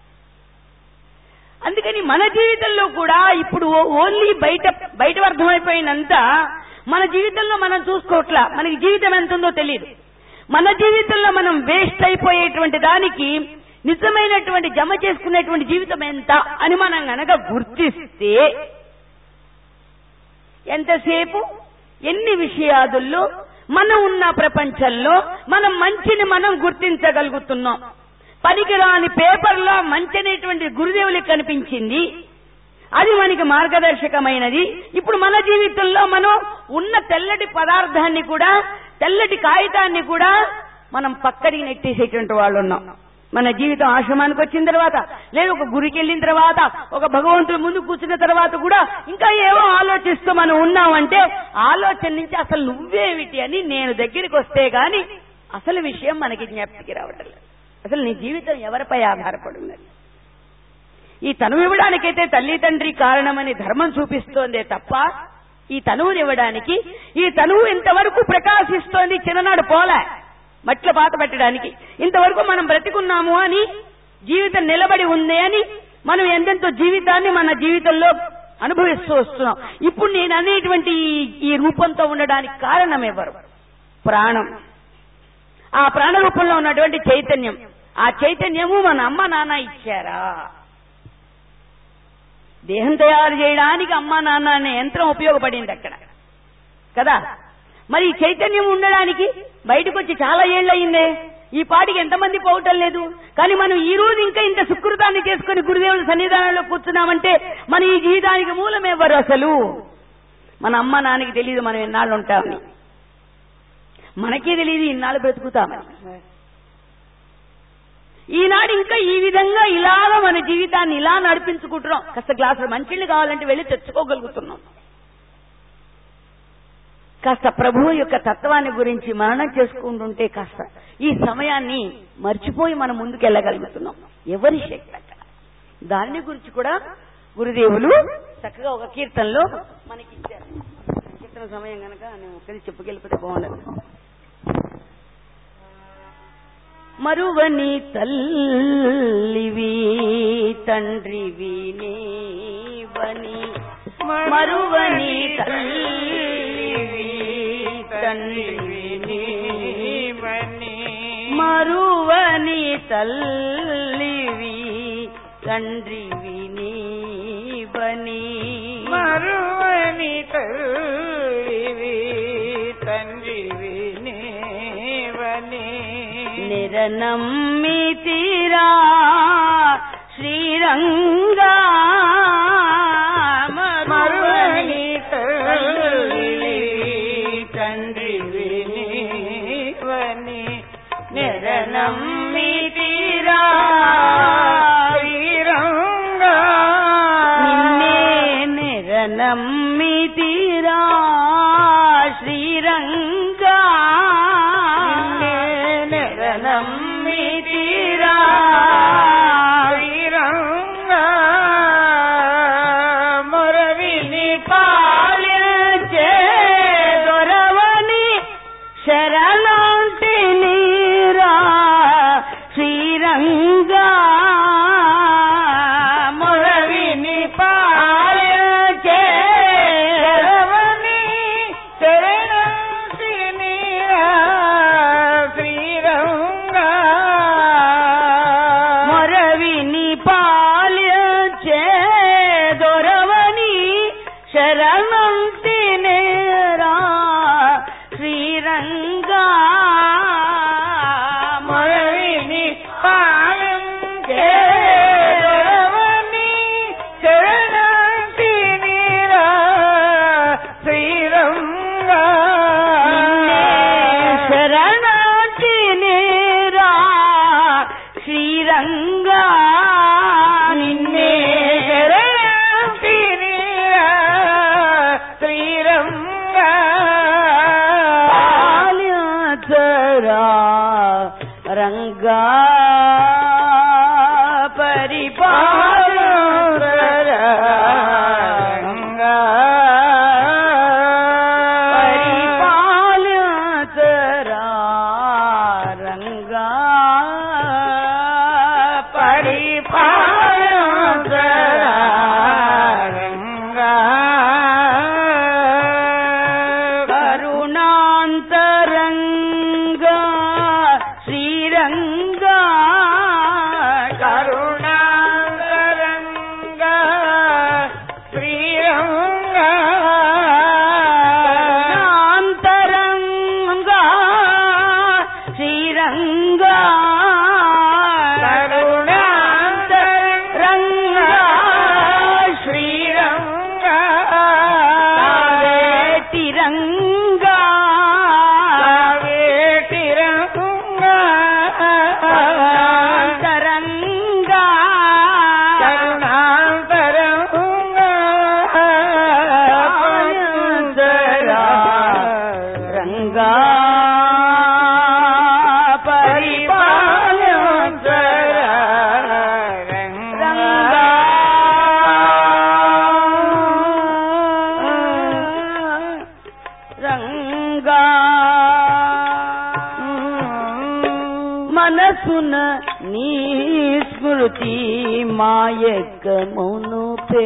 అందుకని మన జీవితంలో కూడా ఇప్పుడు ఓ- ఓన్లీ బయట బయట అర్థమైపోయినంత మన జీవితంలో మనం చూసుకోవట్లా మనకి జీవితం ఎంత ఉందో తెలియదు మన జీవితంలో మనం వేస్ట్ అయిపోయేటువంటి దానికి నిజమైనటువంటి జమ చేసుకునేటువంటి జీవితం ఎంత అని మనం గనక గుర్తిస్తే ఎంతసేపు ఎన్ని విషయాదుల్లో మనం ఉన్న ప్రపంచంలో మనం మంచిని మనం గుర్తించగలుగుతున్నాం పనికిరాని పేపర్లో మంచి అనేటువంటి గురుదేవులకి కనిపించింది అది మనకి మార్గదర్శకమైనది ఇప్పుడు మన జీవితంలో మనం ఉన్న తెల్లటి పదార్థాన్ని కూడా తెల్లటి కాగితాన్ని కూడా మనం పక్కడికి నెట్టేసేటువంటి వాళ్ళు ఉన్నాం మన జీవితం ఆశ్రమానికి వచ్చిన తర్వాత లేదు ఒక గురికి వెళ్ళిన తర్వాత ఒక భగవంతుడి ముందు కూర్చున్న తర్వాత కూడా ఇంకా ఏవో ఆలోచిస్తూ మనం ఉన్నామంటే ఆలోచన నుంచి అసలు నువ్వేమిటి అని నేను దగ్గరికి వస్తే గాని అసలు విషయం మనకి జ్ఞాప్తికి రావటం లేదు అసలు నీ జీవితం ఎవరిపై ఆధారపడి ఉన్నది ఈ తనువు ఇవ్వడానికైతే తల్లి తండ్రి కారణమని ధర్మం చూపిస్తోందే తప్ప ఈ తనువునివ్వడానికి ఈ తనువు ఇంతవరకు ప్రకాశిస్తోంది చిన్ననాడు పోలే మట్ల పాత పెట్టడానికి ఇంతవరకు మనం బ్రతికున్నాము అని జీవితం నిలబడి ఉంది అని మనం ఎంతెంతో జీవితాన్ని మన జీవితంలో అనుభవిస్తూ వస్తున్నాం ఇప్పుడు నేను అనేటువంటి ఈ- ఈ రూపంతో ఉండడానికి కారణం ఎవరు ప్రాణం ఆ ప్రాణరూపంలో ఉన్నటువంటి చైతన్యం ఆ చైతన్యము మన అమ్మ నాన్న ఇచ్చారా దేహం తయారు చేయడానికి అమ్మ నాన్న అనే యంత్రం ఉపయోగపడింది అక్కడ కదా మరి ఈ చైతన్యం ఉండడానికి బయటకు వచ్చి చాలా ఏళ్ళయిందే ఈ పాటికి ఎంతమంది పోవటం లేదు కానీ మనం ఈ రోజు ఇంకా ఇంత సుకృతాన్ని చేసుకుని గురుదేవుల సన్నిధానంలో కూర్చున్నామంటే మన ఈ జీవితానికి మూలం ఎవరు అసలు మన అమ్మ నాన్నకి తెలియదు మనం ఎన్నాళ్ళు ఉంటామని మనకే తెలియదు ఇన్నాళ్ళు బ్రతుకుతామని ఈనాడు ఇంకా ఈ విధంగా ఇలాగ మన జీవితాన్ని ఇలా నడిపించుకుంటున్నాం కాస్త గ్లాసులు మంచిళ్ళు కావాలంటే వెళ్ళి తెచ్చుకోగలుగుతున్నాం కాస్త ప్రభువు యొక్క తత్వాన్ని గురించి మననం చేసుకుంటుంటే కాస్త ఈ సమయాన్ని మర్చిపోయి మనం ముందుకు వెళ్ళగలుగుతున్నాం ఎవరి శక్తి అక్కడ దాని గురించి కూడా గురుదేవులు చక్కగా ఒక కీర్తనలో మనకి ఇచ్చారు కీర్తన సమయం గనక నేను ఒక్కరి చెప్పుకెళ్ళిపోతే బాగుండదు మరువని తల్లివి తండ్రివి నీవని మరువని తల్లివి తండ్రివి నీవని మరువని తల్లివి తండ్రివి నీవని మరువని తల్లివి తండ్రివి నీవని నిరనమ్మి తీరా శ్రీరంగా మరువని తల్లివి తండ్రివి నీవని నిరనమ్మి తీరా శ్రీరంగా నిన్నే నిరనమ్మి తీరా శ్రీరంగా నిన్నే నిరనమ్మి తీరా శ్రీరంగా మొరవిని పాలించే దొరవని శరణంటి నీరా శ్రీరంగా మొరవిని పాలించే శరవని శరణం శ్రీనీరా శ్రీరంగా మొరవిని పాలించే దొరవని శరణంటి నేరా శ్రీరంగా మొరవిని పాలం కేరవని శరణం శ్రీనీరా శ్రీరంగా శరణాటి నేరా శ్రీరంగా నిన్నే శరణం శ్రీనీరా శ్రీరంగా పాల్యచరా రంగా పరిపాలరా పరిపాలచరా రంగా కరుణాంతరంగా శ్రీరంగా కరుణాంతరంగా శ్రీరంగా రంగా తిరంగా అంతరంగా రంగా రంగా రంగా మనసున నీ స్మృతి మాయకమును పే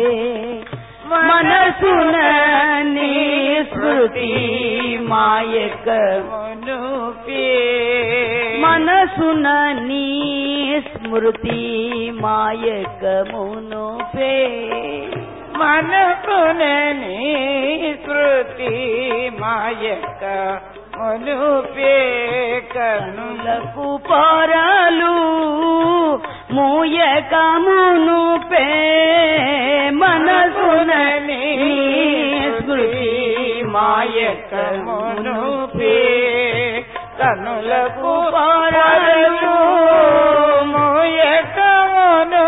మనసున నీ స్మృతి మాయక మనుపే మనసున నీ స్మృతి మాయకమును పే మనకునే నీ శృతి మాయక మునుపే కనుల కనులకు పొరలు మూయకమును పే మనసున నీ స్మృతి మాయకమును పే కనులకు పొరలు మోయకమును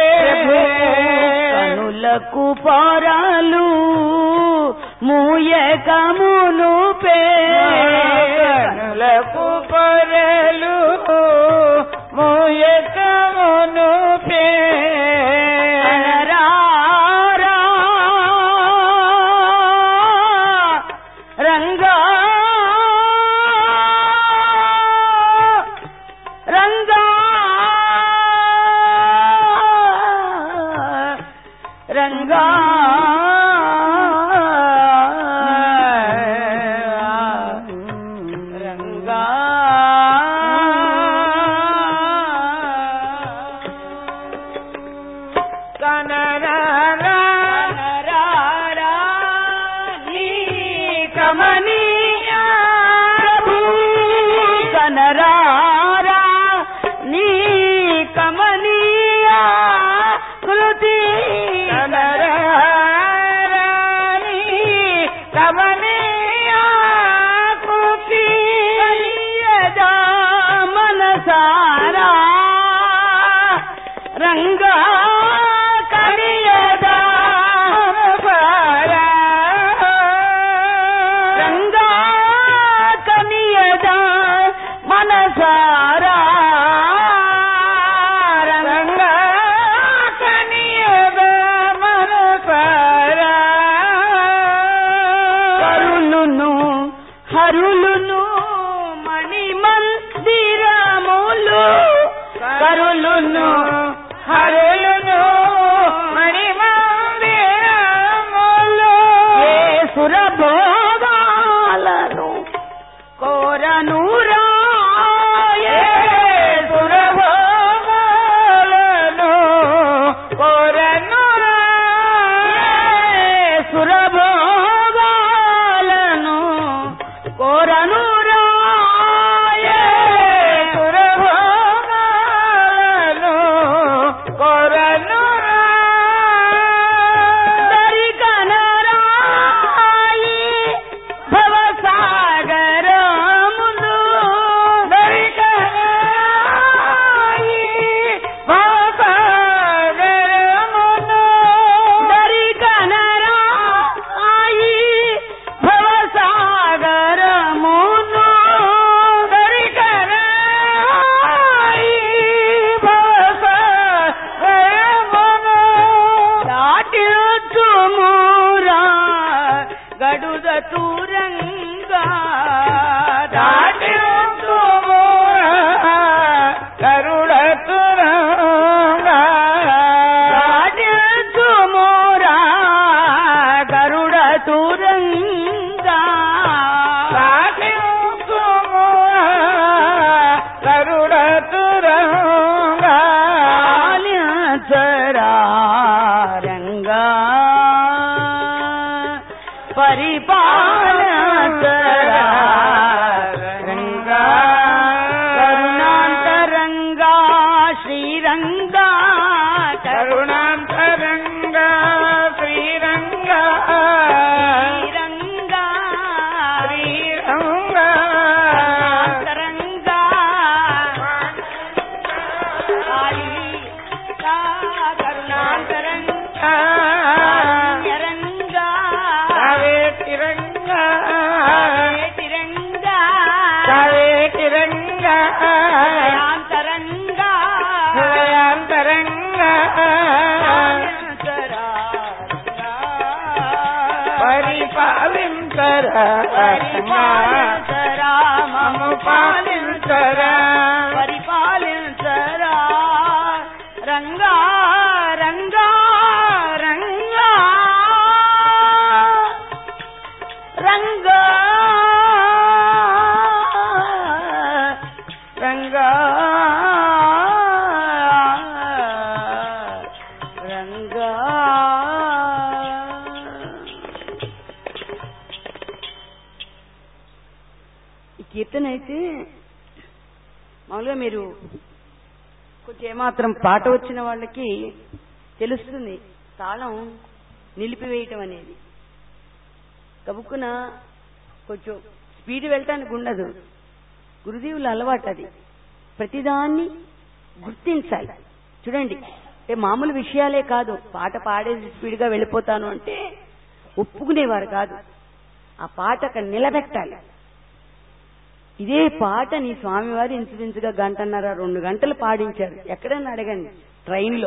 కనులకు పొరలు మూయకమును పే కనులకు పొరలు మోయకమును అనరారా రంగా రంగా రంగా రంగా కనరారా కనరారా నీ కమనీయ ప్రభు కనరారా నీ కమనీయ కృతి కనరాని కమనీయా కృతి కలియదా మనసారా రంగా కలియదా మనసారా. రంగా కనియదా మనసారా రంగా కనియద మనసారా. కరులును హరులును మణిమందిరములు కరులును హరులును మణిమందిరములు. ఏ సురభోగాలను కోరను రాయే సురభోగాలను కోరనురా. సురభోగాలను కోరను రాయే సురభోగాలను కోరనురా. దరికనరాయి భవసాగరములు దరికరాయి భవసాగరమును. దరికనరాయి భవసాగరమును దరికరాయి భవసాగరమును. దాటిరుచుమురా గడుద తూరంగా దాటిరుచుమురా గరుడతురంగా. దాటిరుచుమురా గరుడ తూరంగా దాటిరుచుమురా గరుడతురంగా. పాలించరారంగా పరిపాలనరంగా కరుణాంతరంగా శ్రీరంగా కరుణాంతరంగా శ్రీరంగా శ్రీరంగా శ్రీరంగా కరుణాంతరంగా కాళీ కా కరుణాంతరంగా రంగా కావేటిరంగా తిరంగా కావేటిరంగా యాంతరంగా హృదయాంతరంగా పరిపాలించరా మము పాలించరా పరిపాలించరా రంగా రంగా రంగా రంగా రంగా కీర్తన అయితే మామూలుగా మీరు కొంచెం ఏమాత్రం పాట వచ్చిన వాళ్ళకి తెలుస్తుంది తాళం నిలిపివేయటం అనేది గబుక్కున కొంచెం స్పీడ్ వెళ్ళటానికి ఉండదు గురుదేవుల అలవాటు అది ప్రతిదాన్ని గుర్తించాలి చూడండి అంటే మామూలు విషయాలే కాదు పాట పాడేసి స్పీడ్గా వెళ్ళిపోతాను అంటే ఒప్పుకునేవారు కాదు ఆ పాట అక్కడ నిలబెట్టాలి ఇదే పాటని స్వామివారు ఇన్సూరెన్స్ గా గంటన్నర రెండు గంటలు పాడించారు ఎక్కడైనా అడగండి ట్రైన్లో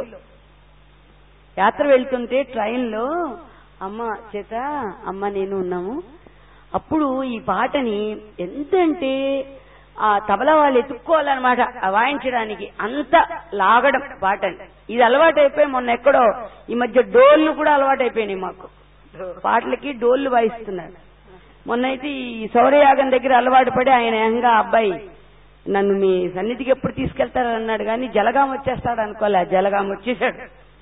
యాత్ర వెళ్తుంటే ట్రైన్లో అమ్మ చేత అమ్మ నేను ఉన్నాము అప్పుడు ఈ పాటని ఎంతంటే ఆ తబలా వాళ్ళు ఎత్తుక్కోవాలన్నమాట ఆ వాయించడానికి అంత లాగడం పాటని ఇది అలవాటైపోయి మొన్న ఎక్కడో ఈ మధ్య డోళ్ళు కూడా అలవాటైపోయినాయి మాకు పాటలకి డోళ్ళు వాయిస్తున్నారు మొన్నైతే ఈ సౌరయాగం దగ్గర అలవాటు పడి ఆయన ఏకంగా ఆ అబ్బాయి నన్ను మీ సన్నిధికి ఎప్పుడు తీసుకెళ్తారని అన్నాడు కానీ జలగాం వచ్చేస్తాడు అనుకోలే జలగాం వచ్చేసాడు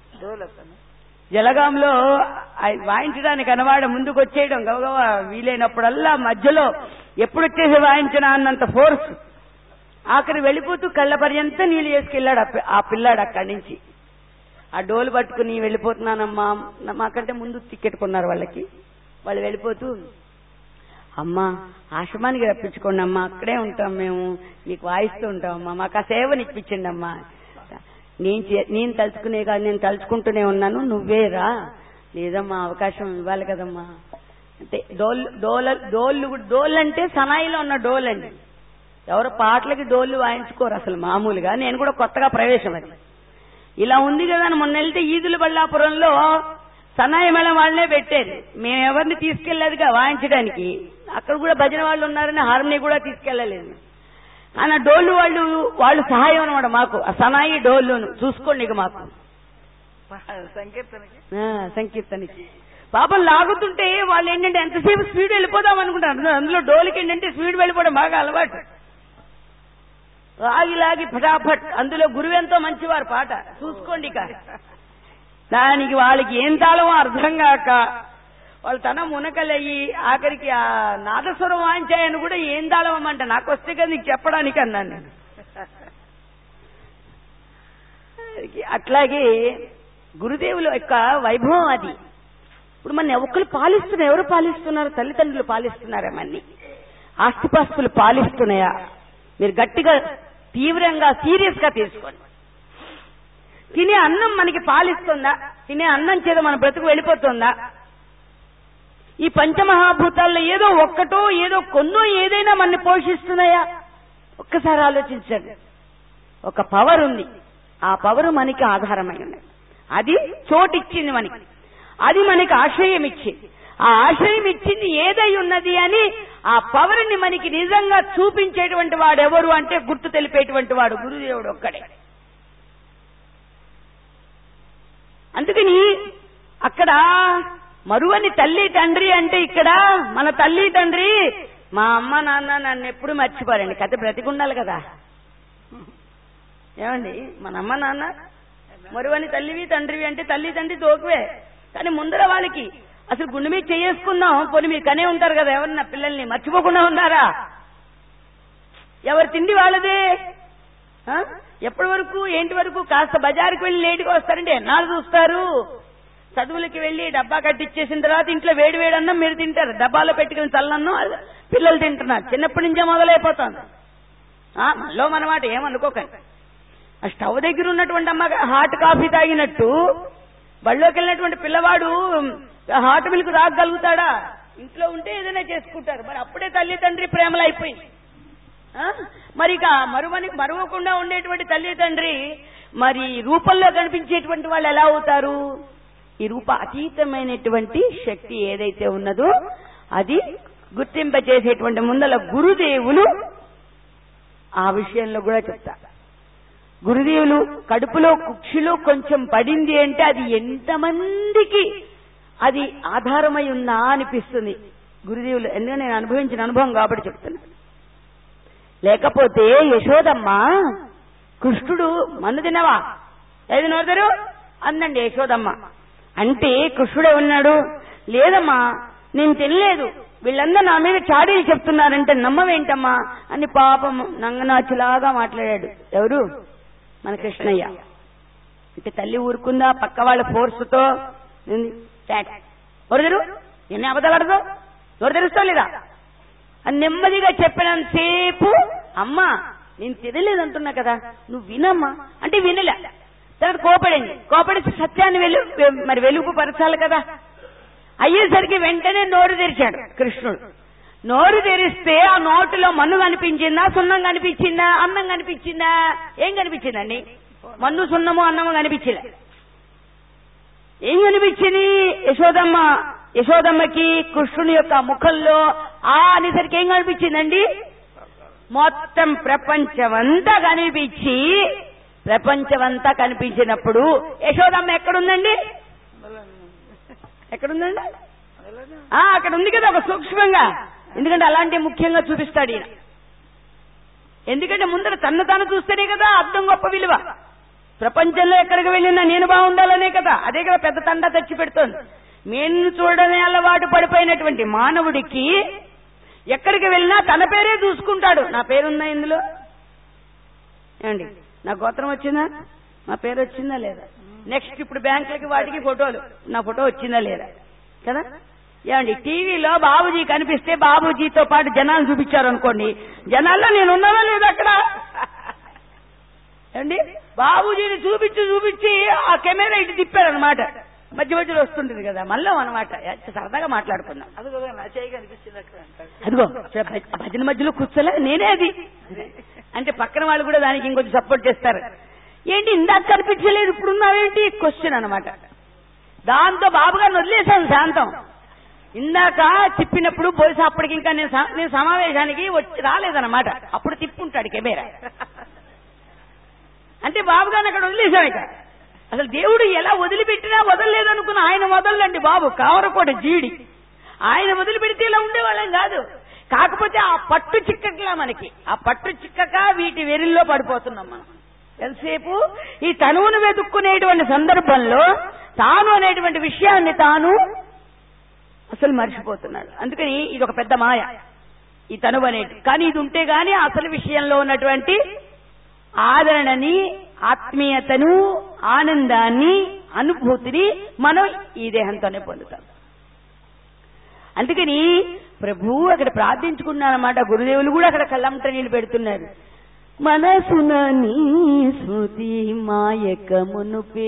జలగాంలో ఆయన వాయించడానికి అనవాడ ముందుకు వచ్చేయడం గవగవ వీలైనప్పుడల్లా మధ్యలో ఎప్పుడు వచ్చేసి వాయించినా అన్నంత ఫోర్స్ ఆఖరి వెళ్ళిపోతూ కళ్ళ పర్యంతం నీళ్ళు వేసుకెళ్ళాడు ఆ పి- ఆ పిల్లాడు అక్కడి నుంచి ఆ డోలు పట్టుకుని వెళ్ళిపోతున్నానమ్మా మాకంటే ముందు టికెట్ కొన్నారు వాళ్ళకి వాళ్ళు వెళ్ళిపోతూ అమ్మా ఆశ్రమానికి రప్పించుకోండి అమ్మా అక్కడే ఉంటాం మేము మీకు వాయిస్తూ ఉంటాం అమ్మా మాకు ఆ సేవని ఇప్పించండి అమ్మా నేను చే- నేను తలుచుకునే కాదు నేను తలుచుకుంటూనే ఉన్నాను నువ్వే రా లేదమ్మా అవకాశం ఇవ్వాలి కదమ్మా అంటే డోల్ డోల డోళ్ళు కూడా- డోల్ అంటే సనాయిలో ఉన్న డోల్ అండి ఎవరు పాటలకి డోళ్ళు వాయించుకోరు అసలు మామూలుగా నేను కూడా కొత్తగా ప్రవేశం అది ఇలా ఉంది కదా అని మొన్న వెళ్తే ఈదుల బళ్ళాపురంలో సన్నాయి మేళం వాళ్ళనే పెట్టారు మేము ఎవరిని తీసుకెళ్లేదుగా వాయించడానికి అక్కడ కూడా భజన వాళ్ళు ఉన్నారని హార్మనీ కూడా తీసుకెళ్లలేదు ఆయన డోళ్ళు వాళ్ళు వాళ్ళు సహాయం అనమాట మాకు ఆ సనాయి డోళ్ళును చూసుకోండి ఇక మాకు సంకీర్తనకి ఆ, సంకీర్తనకి పాపం లాగుతుంటే వాళ్ళు ఏంటంటే ఎంతసేపు స్పీడ్ వెళ్ళిపోదాం అనుకుంటారు అందులో- అందులో డోలుకి ఏంటంటే స్పీడ్ వెళ్ళిపోవడం బాగా అలవాటు లాగి లాగి ఫటాఫట్ అందులో గురువు ఎంతో మంచివారు పాట చూసుకోండి ఇక దానికి వాళ్ళకి ఏం తాళమో అర్థం కాక వాళ్ళు తన మునకలయ్యి ఆఖరికి ఆ నాదస్వరం వాయించాయని కూడా ఏం తాళమంట నాకు వస్తే కదా నీకు చెప్పడానికి అన్నాను నేను అట్లాగే గురుదేవుల యొక్క వైభవం అది ఇప్పుడు మన ఒక్కరు పాలిస్తున్నారు ఎవరు పాలిస్తున్నారు తల్లిదండ్రులు పాలిస్తున్నారా మన్ని ఆస్తిపాస్తులు పాలిస్తున్నాయా మీరు గట్టిగా తీవ్రంగా సీరియస్ గా తీసుకోండి తినే అన్నం మనకి పాలిస్తుందా తినే అన్నం చేత మన బ్రతుకు వెళ్ళిపోతుందా ఈ పంచమహాభూతాల్లో ఏదో ఒక్కటో ఏదో కొన్నో ఏదైనా మనని పోషిస్తున్నాయా ఒక్కసారి ఆలోచించండి ఒక పవర్ ఉంది ఆ పవర్ మనకి ఆధారమై ఉన్నది అది చోటిచ్చింది మనకి అది మనకి ఆశ్రయం ఇచ్చింది ఆ ఆశ్రయం ఇచ్చింది ఏదై ఉన్నది అని ఆ పవర్ ని మనకి నిజంగా చూపించేటువంటి వాడు ఎవరు అంటే గుర్తు తెలిపేటువంటి వాడు గురుదేవుడు ఒక్కడే అందుకని అక్కడ మరువని తల్లి తండ్రి అంటే ఇక్కడ మన తల్లి తండ్రి మా అమ్మ నాన్న నన్ను ఎప్పుడు మర్చిపోరండి కథ బ్రతికుండాలి కదా ఏమండి మన అమ్మ నాన్న మరువని తల్లివి తండ్రివి అంటే తల్లి తండ్రి తోకువే కానీ ముందర వాళ్ళకి అసలు గుండె మీద చేసుకుందాం పోనీ మీరు కనే ఉంటారు కదా ఎవరన్నా పిల్లల్ని మర్చిపోకుండా ఉన్నారా ఎవరి తిండి వాళ్ళదే ఆ? ఎప్పటి వరకు ఏంటి వరకు కాస్త బజారుకి వెళ్ళి లేటుగా వస్తారంటే ఎన్నాళ్ళు చూస్తారు చదువులకి వెళ్ళి డబ్బా కట్టిచ్చేసిన తర్వాత ఇంట్లో వేడి వేడి అన్నం మీరు తింటారు డబ్బాలో పెట్టుకుని చల్లన్నం అది పిల్లలు తింటున్నారు చిన్నప్పటి నుంచే మొదలైపోతుంది ఆ, మనలో మనమాట ఏమనుకోకండి ఆ స్టవ్ దగ్గర ఉన్నటువంటి అమ్మ హాట్ కాఫీ తాగినట్టు బళ్ళోకి వెళ్ళినటువంటి పిల్లవాడు హాట్ మిల్క్ తాగగలుగుతాడా ఇంట్లో ఉంటే ఏదైనా చేసుకుంటారు మరి అప్పుడే తల్లి తండ్రి ప్రేమలు అయిపోయింది ఆ? మరి ఇక మరువని మరువకుండా ఉండేటువంటి తల్లి తండ్రి మరి రూపంలో కనిపించేటువంటి వాళ్ళు ఎలా అవుతారు ఈ రూప అతీతమైనటువంటి శక్తి ఏదైతే ఉన్నదో అది గుర్తింపచేసేటువంటి ముందల గురుదేవులు ఆ విషయంలో కూడా చెప్తా గురుదేవులు కడుపులో కుక్షిలో కొంచెం పడింది అంటే అది ఎంతమందికి అది ఆధారమై ఉందా అనిపిస్తుంది గురుదేవులు ఎందుకంటే నేను అనుభవించిన అనుభవం కాబట్టి చెప్తున్నాను లేకపోతే యశోదమ్మ కృష్ణుడు మన్ను తినవా ఏది నోదరు అందండి యశోదమ్మ అంటే కృష్ణుడే ఉన్నాడు లేదమ్మా నేను తినలేదు వీళ్ళందరూ నా మీద చాడీలు చెప్తున్నారంటే నమ్మవేంటమ్మా అని పాపం నంగనాచులాగా మాట్లాడాడు ఎవరు మన కృష్ణయ్య అంటే తల్లి ఊరుకుందా పక్క వాళ్ళ ఫోర్స్తో ఎవరు ఎన్ని అబద్ధాలు ఎవరు తెరుస్తావు లేదా అని నెమ్మదిగా చెప్పినంతసేపు అమ్మా నేను తినలేదంటున్నా కదా నువ్వు వినమ్మా అంటే వినలే తర్వాత కోపడింది కోపడి సత్యాన్ని వెలు మరి వెలుగు పరచాలి కదా అయ్యేసరికి వెంటనే నోరు తెరిచాడు కృష్ణుడు నోరు తెరిస్తే ఆ నోటులో మన్ను కనిపించిందా సున్నం కనిపించిందా అన్నం కనిపించిందా ఏం కనిపించిందండి మన్ను సున్నము అన్నము కనిపించలే ఏం కనిపించింది యశోదమ్మ యశోదమ్మకి కృష్ణుని యొక్క ముఖంలో ఆ అనేసరికి ఏం కనిపించిందండి మొత్తం ప్రపంచమంతా కనిపించి ప్రపంచమంతా కనిపించినప్పుడు యశోదమ్మ ఎక్కడుందండి ఎక్కడుందండి ఆ, అక్కడ ఉంది కదా ఒక సూక్ష్మంగా ఎందుకంటే అలాంటి ముఖ్యంగా చూపిస్తాడు ఈయన ఎందుకంటే ముందర తన్ను తాను చూస్తేనే కదా అర్థం గొప్ప విలువ ప్రపంచంలో ఎక్కడికి వెళ్ళినా నేను బాగుండాలనే కదా అదే కదా పెద్ద తండా తెచ్చి పెడుతోంది నేను చూడనే అలవాటు పడిపోయినటువంటి మానవుడికి ఎక్కడికి వెళ్ళినా తన పేరే చూసుకుంటాడు నా పేరుందా ఇందులో ఏమండి నా గోత్రం వచ్చిందా నా పేరు వచ్చిందా లేదా నెక్స్ట్ ఇప్పుడు బ్యాంకులకి వాటికి ఫోటోలు నా ఫోటో వచ్చిందా లేదా కదా ఏమండి టీవీలో బాబుజీ కనిపిస్తే బాబుజీతో పాటు జనాలు చూపించారు అనుకోండి జనాల్లో నేను ఉన్నానా లేదా అక్కడ ఏమండి బాబుజీని చూపించి చూపించి ఆ కెమెరా ఇటు తిప్పారనమాట మధ్య మధ్యలో వస్తుంటుంది కదా మళ్ళీ అనమాట సరదాగా మాట్లాడుకుందాం అది కదా నా చేయి కనిపించింది అక్కడ అంటాడు. అదిగో చే- భజ- భజన మధ్యలో కూర్చోలే నేనే అది అంటే పక్కన వాళ్ళు కూడా దానికి ఇంకొంచెం సపోర్ట్ చేస్తారు ఏంటి ఇందాక కనిపించలేదు ఇప్పుడున్నావేంటి క్వశ్చన్ అనమాట దాంతో బాబు గారిని వదిలేశాను శాంతం ఇందాక తిప్పినప్పుడు బహుశా అప్పటికి ఇంకా నేను స- నేను సమావేశానికి వచ్చి రాలేదన్నమాట అప్పుడు తిప్పుంటాడు కెమెరా అంటే బాబు గారిని అక్కడ వదిలేశాం ఇక అసలు దేవుడు ఎలా వదిలిపెట్టినా వదలలేదనుకున్న ఆయన వదలండి బాబు కావరకోట జీడి ఆయన వదిలిపెడితే ఇలా ఉండేవాళ్ళం కాదు కాకపోతే ఆ పట్టు చిక్కట్లా మనకి ఆ పట్టు చిక్కక వీటి వెరిల్లో పడిపోతున్నాం మనం ఎంతసేపు ఈ తనువును వెతుక్కునేటువంటి సందర్భంలో తాను అనేటువంటి విషయాన్ని తాను అసలు మర్చిపోతున్నాడు అందుకని ఇది ఒక పెద్ద మాయ ఈ తనువు అనేది కానీ ఇది ఉంటే గాని అసలు విషయంలో ఉన్నటువంటి ఆదరణని ఆత్మీయతను ఆనందాన్ని అనుభూతిని మనం ఈ దేహంతోనే పొందుతాం అందుకని ప్రభు అక్కడ ప్రార్థించుకున్నారన్నమాట గురుదేవులు కూడా అక్కడ కళ్ళంట నీళ్ళు పెడుతున్నారు మనసున నీ స్మృతి మాయక మునుపే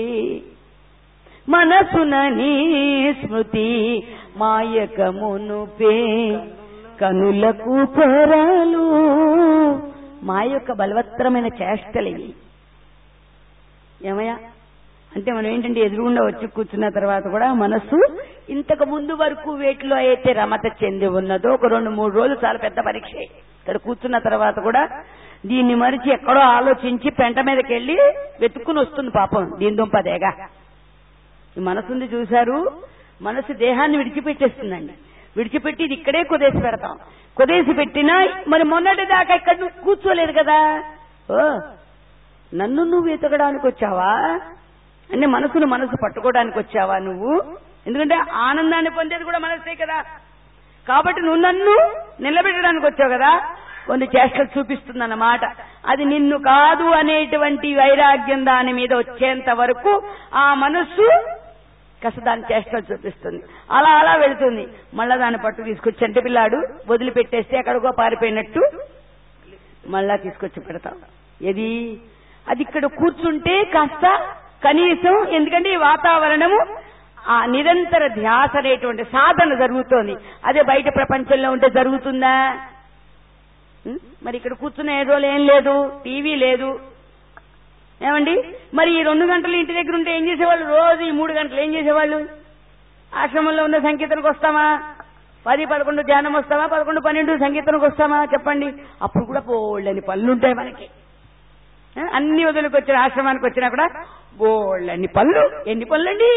మనసున నీ స్మృతి మాయక మునుపే కనులకు పొరలు మా యొక్క బలవత్తరమైన చేష్టలు ఇవి ఏమయ్యా అంటే మనం ఏంటంటే ఎదురుగుండా వచ్చి కూర్చున్న తర్వాత కూడా మనసు ఇంతకు ముందు వరకు వేటిలో అయితే రమత చెంది ఉన్నదో ఒక రెండు మూడు రోజులు చాలా పెద్ద పరీక్ష ఇక్కడ కూర్చున్న తర్వాత కూడా దీన్ని మరిచి ఎక్కడో ఆలోచించి పెంట మీదకి వెళ్ళి వెతుక్కుని వస్తుంది పాపం దీని దుంపదేగా ఈ మనసుంది చూశారు మనసు దేహాన్ని విడిచిపెట్టేస్తుందండి విడిచిపెట్టి ఇది ఇక్కడే కుదేసి పెడతాం కుదేసి పెట్టినా మరి మొన్నటి దాకా ఇక్కడ నువ్వు కూర్చోలేదు కదా ఓ నన్ను నువ్వు ఎతకడానికి వచ్చావా అంటే మనసును మనసు పట్టుకోవడానికి వచ్చావా నువ్వు ఎందుకంటే ఆనందాన్ని పొందేది కూడా మనసే కదా కాబట్టి నువ్వు నన్ను నిలబెట్టడానికి వచ్చావు కదా కొన్ని చేష్టలు చూపిస్తుందన్నమాట అది నిన్ను కాదు అనేటువంటి వైరాగ్యం దాని మీద వచ్చేంత వరకు ఆ మనస్సు కాస్త దాని చేష్టలు చూపిస్తుంది అలా అలా వెళుతుంది మళ్ళా దాన్ని పట్టు తీసుకొచ్చి అంటే పిల్లాడు వదిలిపెట్టేస్తే ఎక్కడికో పారిపోయినట్టు మళ్ళా తీసుకొచ్చి పెడతాం ఏది అది ఇక్కడ కూర్చుంటే కాస్త కనీసం ఎందుకంటే ఈ వాతావరణము ఆ నిరంతర ధ్యాస అనేటువంటి సాధన జరుగుతోంది అదే బయట ప్రపంచంలో ఉంటే జరుగుతుందా ఉం? మరి ఇక్కడ కూర్చున్న ఏ రోజులు ఏం లేదు టీవీ లేదు ఏమండి మరి ఈ రెండు గంటలు ఇంటి దగ్గర ఉంటే ఏం చేసేవాళ్ళు రోజు ఈ మూడు గంటలు ఏం చేసేవాళ్ళు ఆశ్రమంలో ఉన్న సంకీర్తనకు వస్తామా పది పదకొండు ధ్యానం వస్తామా పదకొండు పన్నెండు సంగీతానికి వస్తామా చెప్పండి అప్పుడు కూడా బోళ్ళని పనులు ఉంటాయి మనకి ఆ, అన్ని వదులుకు వచ్చిన ఆశ్రమానికి వచ్చినా కూడా బోళ్ళని పనులు ఎన్ని పనులండి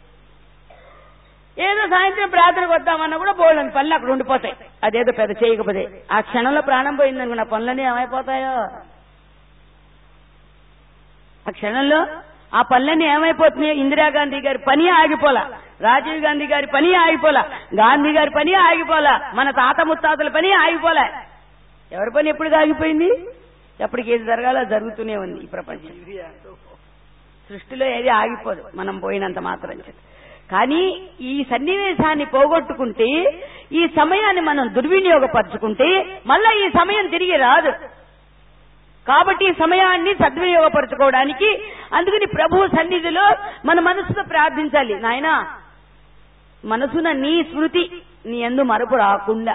ఏదో సాయంత్రం ప్రార్థనకు వద్దామన్నా కూడా బోళ్ళని పనులు అక్కడ ఉండిపోతాయి అదేదో పెద్ద చేయకపోతే ఆ క్షణంలో ప్రాణం పోయిందనుకున్న పనులన్నీ ఏమైపోతాయో ఆ క్షణంలో ఆ పనులన్నీ ఏమైపోతున్నాయో ఇందిరాగాంధీ గారి పని ఆగిపోలా రాజీవ్ గాంధీ గారి పని ఆగిపోలా గాంధీ గారి పని ఆగిపోలా మన తాత ముత్తాతల పని ఆగిపోలే ఎవరి పని ఎప్పుడు ఆగిపోయింది ఎప్పటికి ఏది జరగాలో జరుగుతూనే ఉంది ఈ ప్రపంచం సృష్టిలో ఏది ఆగిపోదు మనం పోయినంత మాత్రం చేత కానీ ఈ సన్నివేశాన్ని పోగొట్టుకుంటే ఈ సమయాన్ని మనం దుర్వినియోగపరుచుకుంటే మళ్ళా ఈ సమయం తిరిగి రాదు కాబట్టి ఈ సమయాన్ని సద్వినియోగపరచుకోవడానికి అందుకని ప్రభు సన్నిధిలో మన మనసుతో ప్రార్థించాలి నాయన మనసున నీ స్మృతి నీ ఎందు మరపు రాకుండా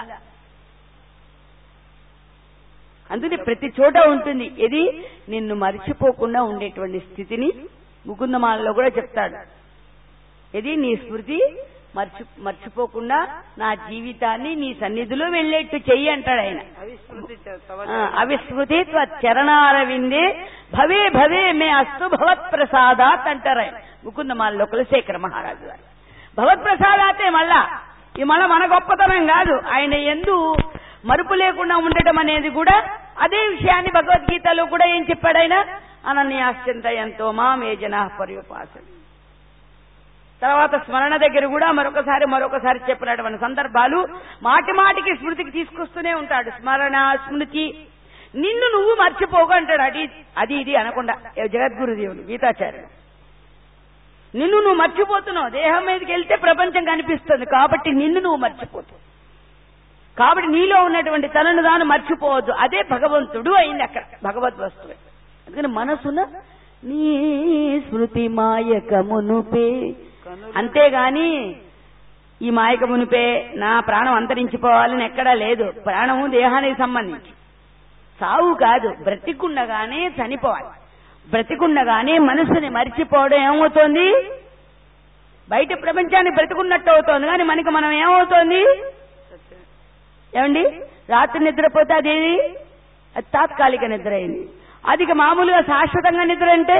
అందుకని ప్రతి చోట ఉంటుంది ఇది నిన్ను మర్చిపోకుండా ఉండేటువంటి స్థితిని ముకుందమాలలో కూడా చెప్తాడు ఇది నీ స్మృతి మర్చి మర్చిపోకుండా నా జీవితాన్ని నీ సన్నిధిలో వెళ్ళేట్టు చెయ్యి అంటాడు ఆయన అవిస్మృతి చ- తవ ఆ, అవిస్మృతి చరణారవిందే భవే భవే మే అస్తు భవత్ప్రసాదాత్ అంటారు ఆయన ముకుందమాలలో కులశేఖర మహారాజు గారు భవత్ప్రసాదాతే మళ్ళా ఈ మళ్ళా మన గొప్పతనం కాదు ఆయన ఎందు మరుపు లేకుండా ఉండటం అనేది కూడా అదే విషయాన్ని భగవద్గీతలో కూడా ఏం చెప్పాడు ఆయన అనన్యాశ్చింత ఎంతో మా మే జనా పర్యుపాసన తర్వాత స్మరణ దగ్గర కూడా మరొకసారి మరొకసారి చెప్పినటువంటి సందర్భాలు మాటి మాటికి స్మృతికి తీసుకొస్తూనే ఉంటాడు స్మరణ స్మృతి నిన్ను నువ్వు మర్చిపోకు అంటాడు అది అది ఇది అనకుండా ఏ జగద్గురుదేవుడు గీతాచార్యుడు నిన్ను నువ్వు మర్చిపోతున్నావు దేహం మీదకి వెళ్తే ప్రపంచం కనిపిస్తుంది కాబట్టి నిన్ను నువ్వు మర్చిపోతావు కాబట్టి నీలో ఉన్నటువంటి తనను తాను మర్చిపోవద్దు అదే భగవంతుడు అయింది అక్కడ భగవద్ వస్తువు అందుకని మనసున నీ స్మృతి మాయక మునుపే అంతేగాని ఈ మాయక మునిపే నా ప్రాణం అంతరించిపోవాలని ఎక్కడా లేదు ప్రాణము దేహానికి సంబంధించి సావు కాదు బ్రతికుండగానే చనిపోవాలి బ్రతికుండగానే మనసుని మరిచిపోవడం ఏమవుతోంది బయట ప్రపంచాన్ని బ్రతికున్నట్టు అవుతోంది కానీ మనకి మనం ఏమవుతోంది ఏమండి రాత్రి నిద్రపోతే అదేది అది తాత్కాలిక నిద్ర అయింది అదిక మామూలుగా శాశ్వతంగా నిద్ర అంటే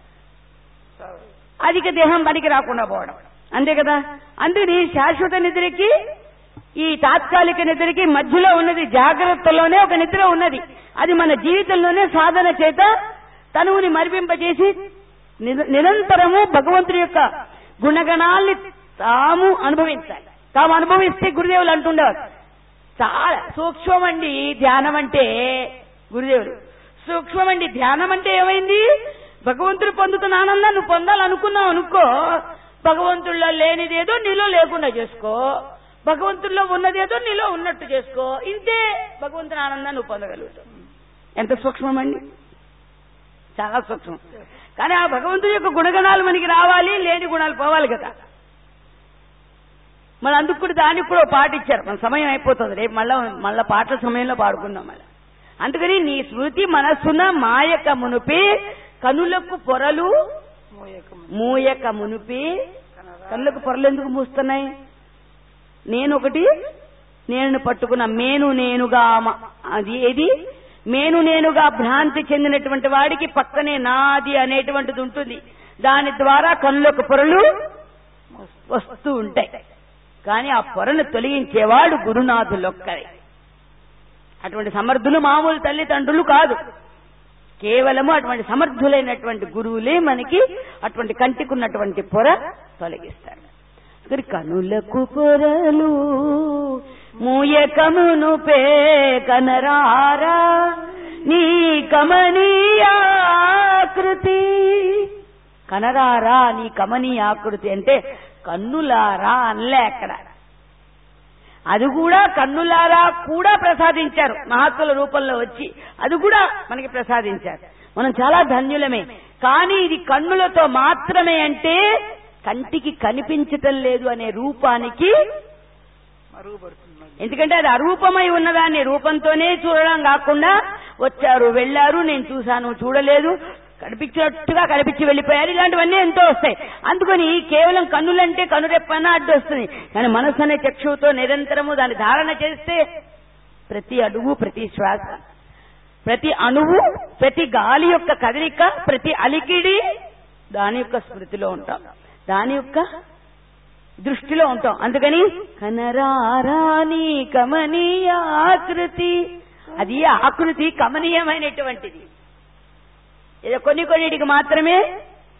అధిక దేహం పనికి రాకుండా పోవడం అంతే కదా అందుకని శాశ్వత నిద్రకి ఈ తాత్కాలిక నిద్రకి మధ్యలో ఉన్నది జాగ్రత్తలోనే ఒక నిద్ర ఉన్నది అది మన జీవితంలోనే సాధన చేత తనువుని మరిపింపజేసి నిర- నిరంతరము భగవంతుడి యొక్క గుణగణాల్ని తాము అనుభవించాలి తాము అనుభవిస్తే గురుదేవులు అంటుండేవారు చాలా సూక్ష్మమండి ధ్యానం అంటే గురుదేవుడు సూక్ష్మమండి ధ్యానం అంటే ఏమైంది భగవంతుడు పొందుతున్న ఆనందం నువ్వు పొందాలనుకున్నావు అనుకో భగవంతుల్లో లేనిదేదో నీలో లేకుండా చేసుకో భగవంతుల్లో ఉన్నదేదో నీలో ఉన్నట్టు చేసుకో ఇంతే భగవంతుని ఆనందాన్ని నువ్వు పొందగలుగుతావు ఎంత సూక్ష్మమండి చాలా సూక్ష్మం కానీ ఆ భగవంతుడి యొక్క గుణగణాలు మనకి రావాలి లేని గుణాలు పోవాలి కదా మరి అందుకు కూడా దానికి కూడా ఓ పాట ఇచ్చారు మన సమయం అయిపోతుంది రేపు మళ్ళా మళ్ళా పాటల సమయంలో పాడుకుందాం మళ్ళీ అందుకని నీ స్మృతి మనస్సున మాయక మునుపే కనులకు పొరలు మోయకము మూయక మునిపి కళ్ళకు పొరలు ఎందుకు మూస్తున్నాయి నేను ఒకటి నేను పట్టుకున్న మేను నేనుగా మ- అది ఏది మేను నేనుగా భ్రాంతి చెందినటువంటి వాడికి పక్కనే నాది అనేటువంటిది ఉంటుంది దాని ద్వారా కళ్ళకు పొరలు వస్తూ ఉంటాయి కానీ ఆ పొరను తొలగించేవాడు గురునాథులొక్కరే అటువంటి సమర్థులు మామూలు తల్లిదండ్రులు కాదు కేవలము అటువంటి సమర్థులైనటువంటి గురువులే మనకి అటువంటి కంటికున్నటువంటి పొర తొలగిస్తాడు మరి కనులకు పొరలు మూయకమును పే కనరారా నీ కమనీయాకృతి కనరారా నీ కమనీయాకృతి అంటే కన్నులారా అనలే అక్కడ అది కూడా కన్నులారా కూడా ప్రసాదించారు మహాత్ముల రూపంలో వచ్చి అది కూడా మనకి ప్రసాదించారు మనం చాలా ధన్యులమే కానీ ఇది కన్నులతో మాత్రమే అంటే కంటికి కనిపించటం లేదు అనే రూపానికి మరుగుపడుతుంది మరి. ఎందుకంటే అది అరూపమై ఉన్నదాన్ని రూపంతోనే చూడడం కాకుండా వచ్చారు వెళ్ళారు నేను చూశాను చూడలేదు కనిపించినట్టుగా కనిపించి వెళ్ళిపోయారు ఇలాంటివన్నీ ఎంతో వస్తాయి అందుకని కేవలం కన్నులంటే కనురెప్పన అడ్డు వస్తుంది కానీ మనసు అనే చక్షువుతో నిరంతరము దాన్ని ధారణ చేస్తే ప్రతి అడుగు ప్రతి శ్వాస ప్రతి అణువు ప్రతి గాలి యొక్క కదలిక ప్రతి అలికిడి దాని యొక్క స్మృతిలో ఉంటాం దాని యొక్క దృష్టిలో ఉంటాం అందుకని కనరారాని కమనీయ ఆకృతి అది ఆకృతి కమనీయమైనటువంటిది ఏదో కొన్ని కొన్నిటికి మాత్రమే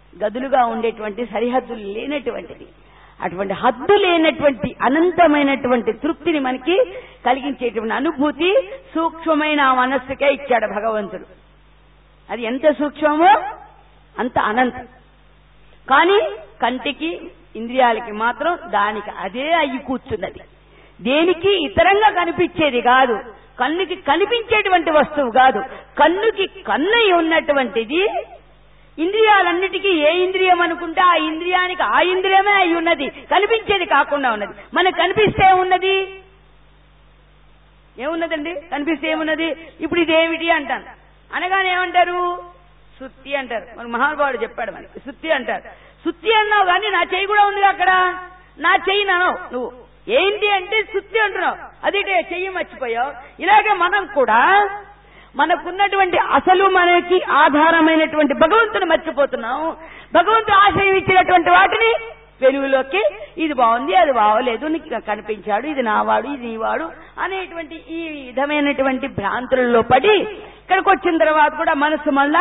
గదులుగా ఉండేటువంటి సరిహద్దులు లేనటువంటిది అటువంటి హద్దు లేనటువంటి అనంతమైనటువంటి తృప్తిని మనకి కలిగించేటువంటి అనుభూతి సూక్ష్మమైన ఆ మనస్సుకే ఇచ్చాడు భగవంతుడు అది ఎంత సూక్ష్మమో అంత అనంతం కానీ కంటికి ఇంద్రియాలకి మాత్రం దానికి అదే అయ్యి కూర్చున్నది దేనికి ఇతరంగా కనిపించేది కాదు కన్నుకి కనిపించేటువంటి వస్తువు కాదు కన్నుకి కన్నై ఉన్నటువంటిది ఇంద్రియాలన్నిటికీ ఏ ఇంద్రియం అనుకుంటే ఆ ఇంద్రియానికి ఆ ఇంద్రియమే అయి ఉన్నది కనిపించేది కాకుండా ఉన్నది మనకు కనిపిస్తే ఉన్నది ఏమున్నదండి కనిపిస్తే ఏమున్నది ఇప్పుడు ఇదేమిటి అంటాను అనగానే ఏమంటారు సుత్తి అంటారు మన మహానుభావుడు చెప్పాడు మనకి సుత్తి అంటారు సుత్తి అన్నావు కానీ నా చెయ్యి కూడా ఉంది అక్కడ నా చెయ్యి నానవు నువ్వు ఏంటి అంటే సుత్తి అంటున్నావు అదిటే చెయ్యి మర్చిపోయావు ఇలాగే మనం కూడా మనకున్నటువంటి అసలు మనకి ఆధారమైనటువంటి భగవంతుని మర్చిపోతున్నాం భగవంతుడు ఆశ్రయం ఇచ్చినటువంటి వాటిని వెలుగులోకి ఇది బాగుంది అది బాగోలేదు నీకు కనిపించాడు ఇది నావాడు ఇది నీవాడు అనేటువంటి ఈ విధమైనటువంటి భ్రాంతులలో పడి ఇక్కడికి వచ్చిన తర్వాత కూడా మనసు మళ్ళా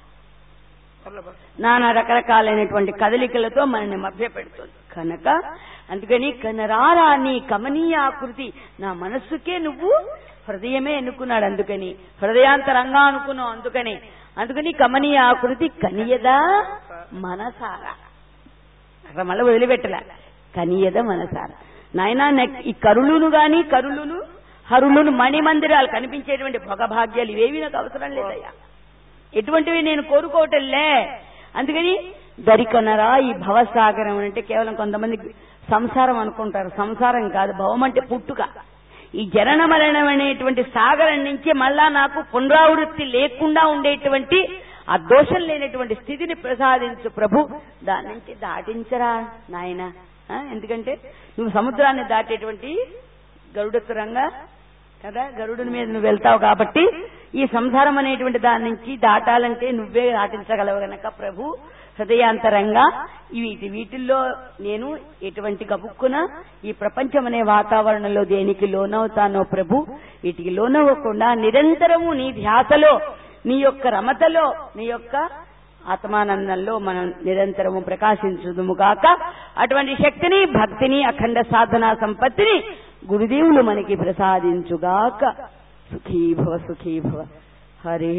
నానా రకరకాలైనటువంటి కదలికలతో మనల్ని మభ్యపెడుతుంది కనుక అందుకని కనరారా నీ కమనీయ ఆకృతి నా మనస్సుకే నువ్వు హృదయమే ఎన్నుకున్నాడు అందుకని హృదయాంతరంగా అనుకున్నావు అందుకని అందుకని కమనీయ ఆకృతి కనియదా మనసారా అక్కడ మళ్ళీ వదిలిపెట్టలే కనియద మనసారా నాయనా నెక్- ఈ కరులును గాని కరులును హరులును మణిమందిరాలు కనిపించేటువంటి భోగభాగ్యాలు ఇవేవి నాకు అవసరం లేదయ్యా ఎటువంటివి నేను కోరుకోవటంలే అందుకని దరికొనరా ఈ భవసాగరం అంటే కేవలం కొంతమంది సంసారం అనుకుంటారు సంసారం కాదు భవం అంటే పుట్టుక ఈ జనన మరణం అనేటువంటి సాగరం నుంచి మళ్ళా నాకు పునరావృత్తి లేకుండా ఉండేటువంటి ఆ దోషం లేనటువంటి స్థితిని ప్రసాదించు ప్రభు దాని నుంచి దాటించరా నాయన ఎందుకంటే నువ్వు సముద్రాన్ని దాటేటువంటి గరుడతురంగా కదా గరుడుని మీద నువ్వు వెళ్తావు కాబట్టి ఈ సంసారం అనేటువంటి దాని నుంచి దాటాలంటే నువ్వే దాటించగలవు గనక ప్రభు హృదయాంతరంగా వీటి వీటిల్లో నేను ఎటువంటి గబుక్కున ఈ ప్రపంచం అనే వాతావరణంలో దేనికి లోనవుతానో ప్రభు వీటికి లోనవ్వకుండా నిరంతరము నీ ధ్యాసలో నీ యొక్క రమతలో నీ యొక్క ఆత్మానందంలో మనం నిరంతరము ప్రకాశించుదుము కాక అటువంటి శక్తిని భక్తిని అఖండ సాధనా సంపత్తిని గురుదేవులు మనకి ప్రసాదించుగాక సుఖీ భవ సుఖీ భవ హరి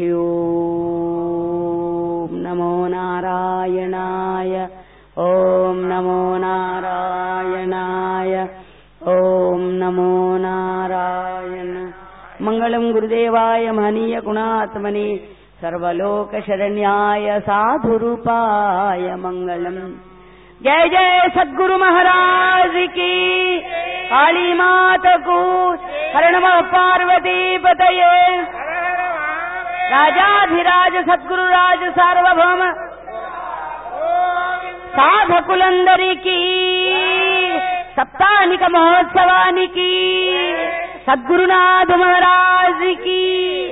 ఓం నమో నారాయణాయ ఓం నమో నారాయణాయ ఓం నమో నారాయణ మంగళం గురుదేవాయ మహనీయ గుణాత్మని సర్వలోక శరణ్యాయ సాధురూపాయ మంగళం జయ జయ సద్గురు మహారాజ్ కి కాళీ మాతకు హర నమ పార్వతీ పతయే రాజాధిరాజ సద్గురు రాజు సార్వభౌమ సాధకులందరికీ సప్తానిక మహోత్సవానికి సద్గురునాథ మహారాజుకి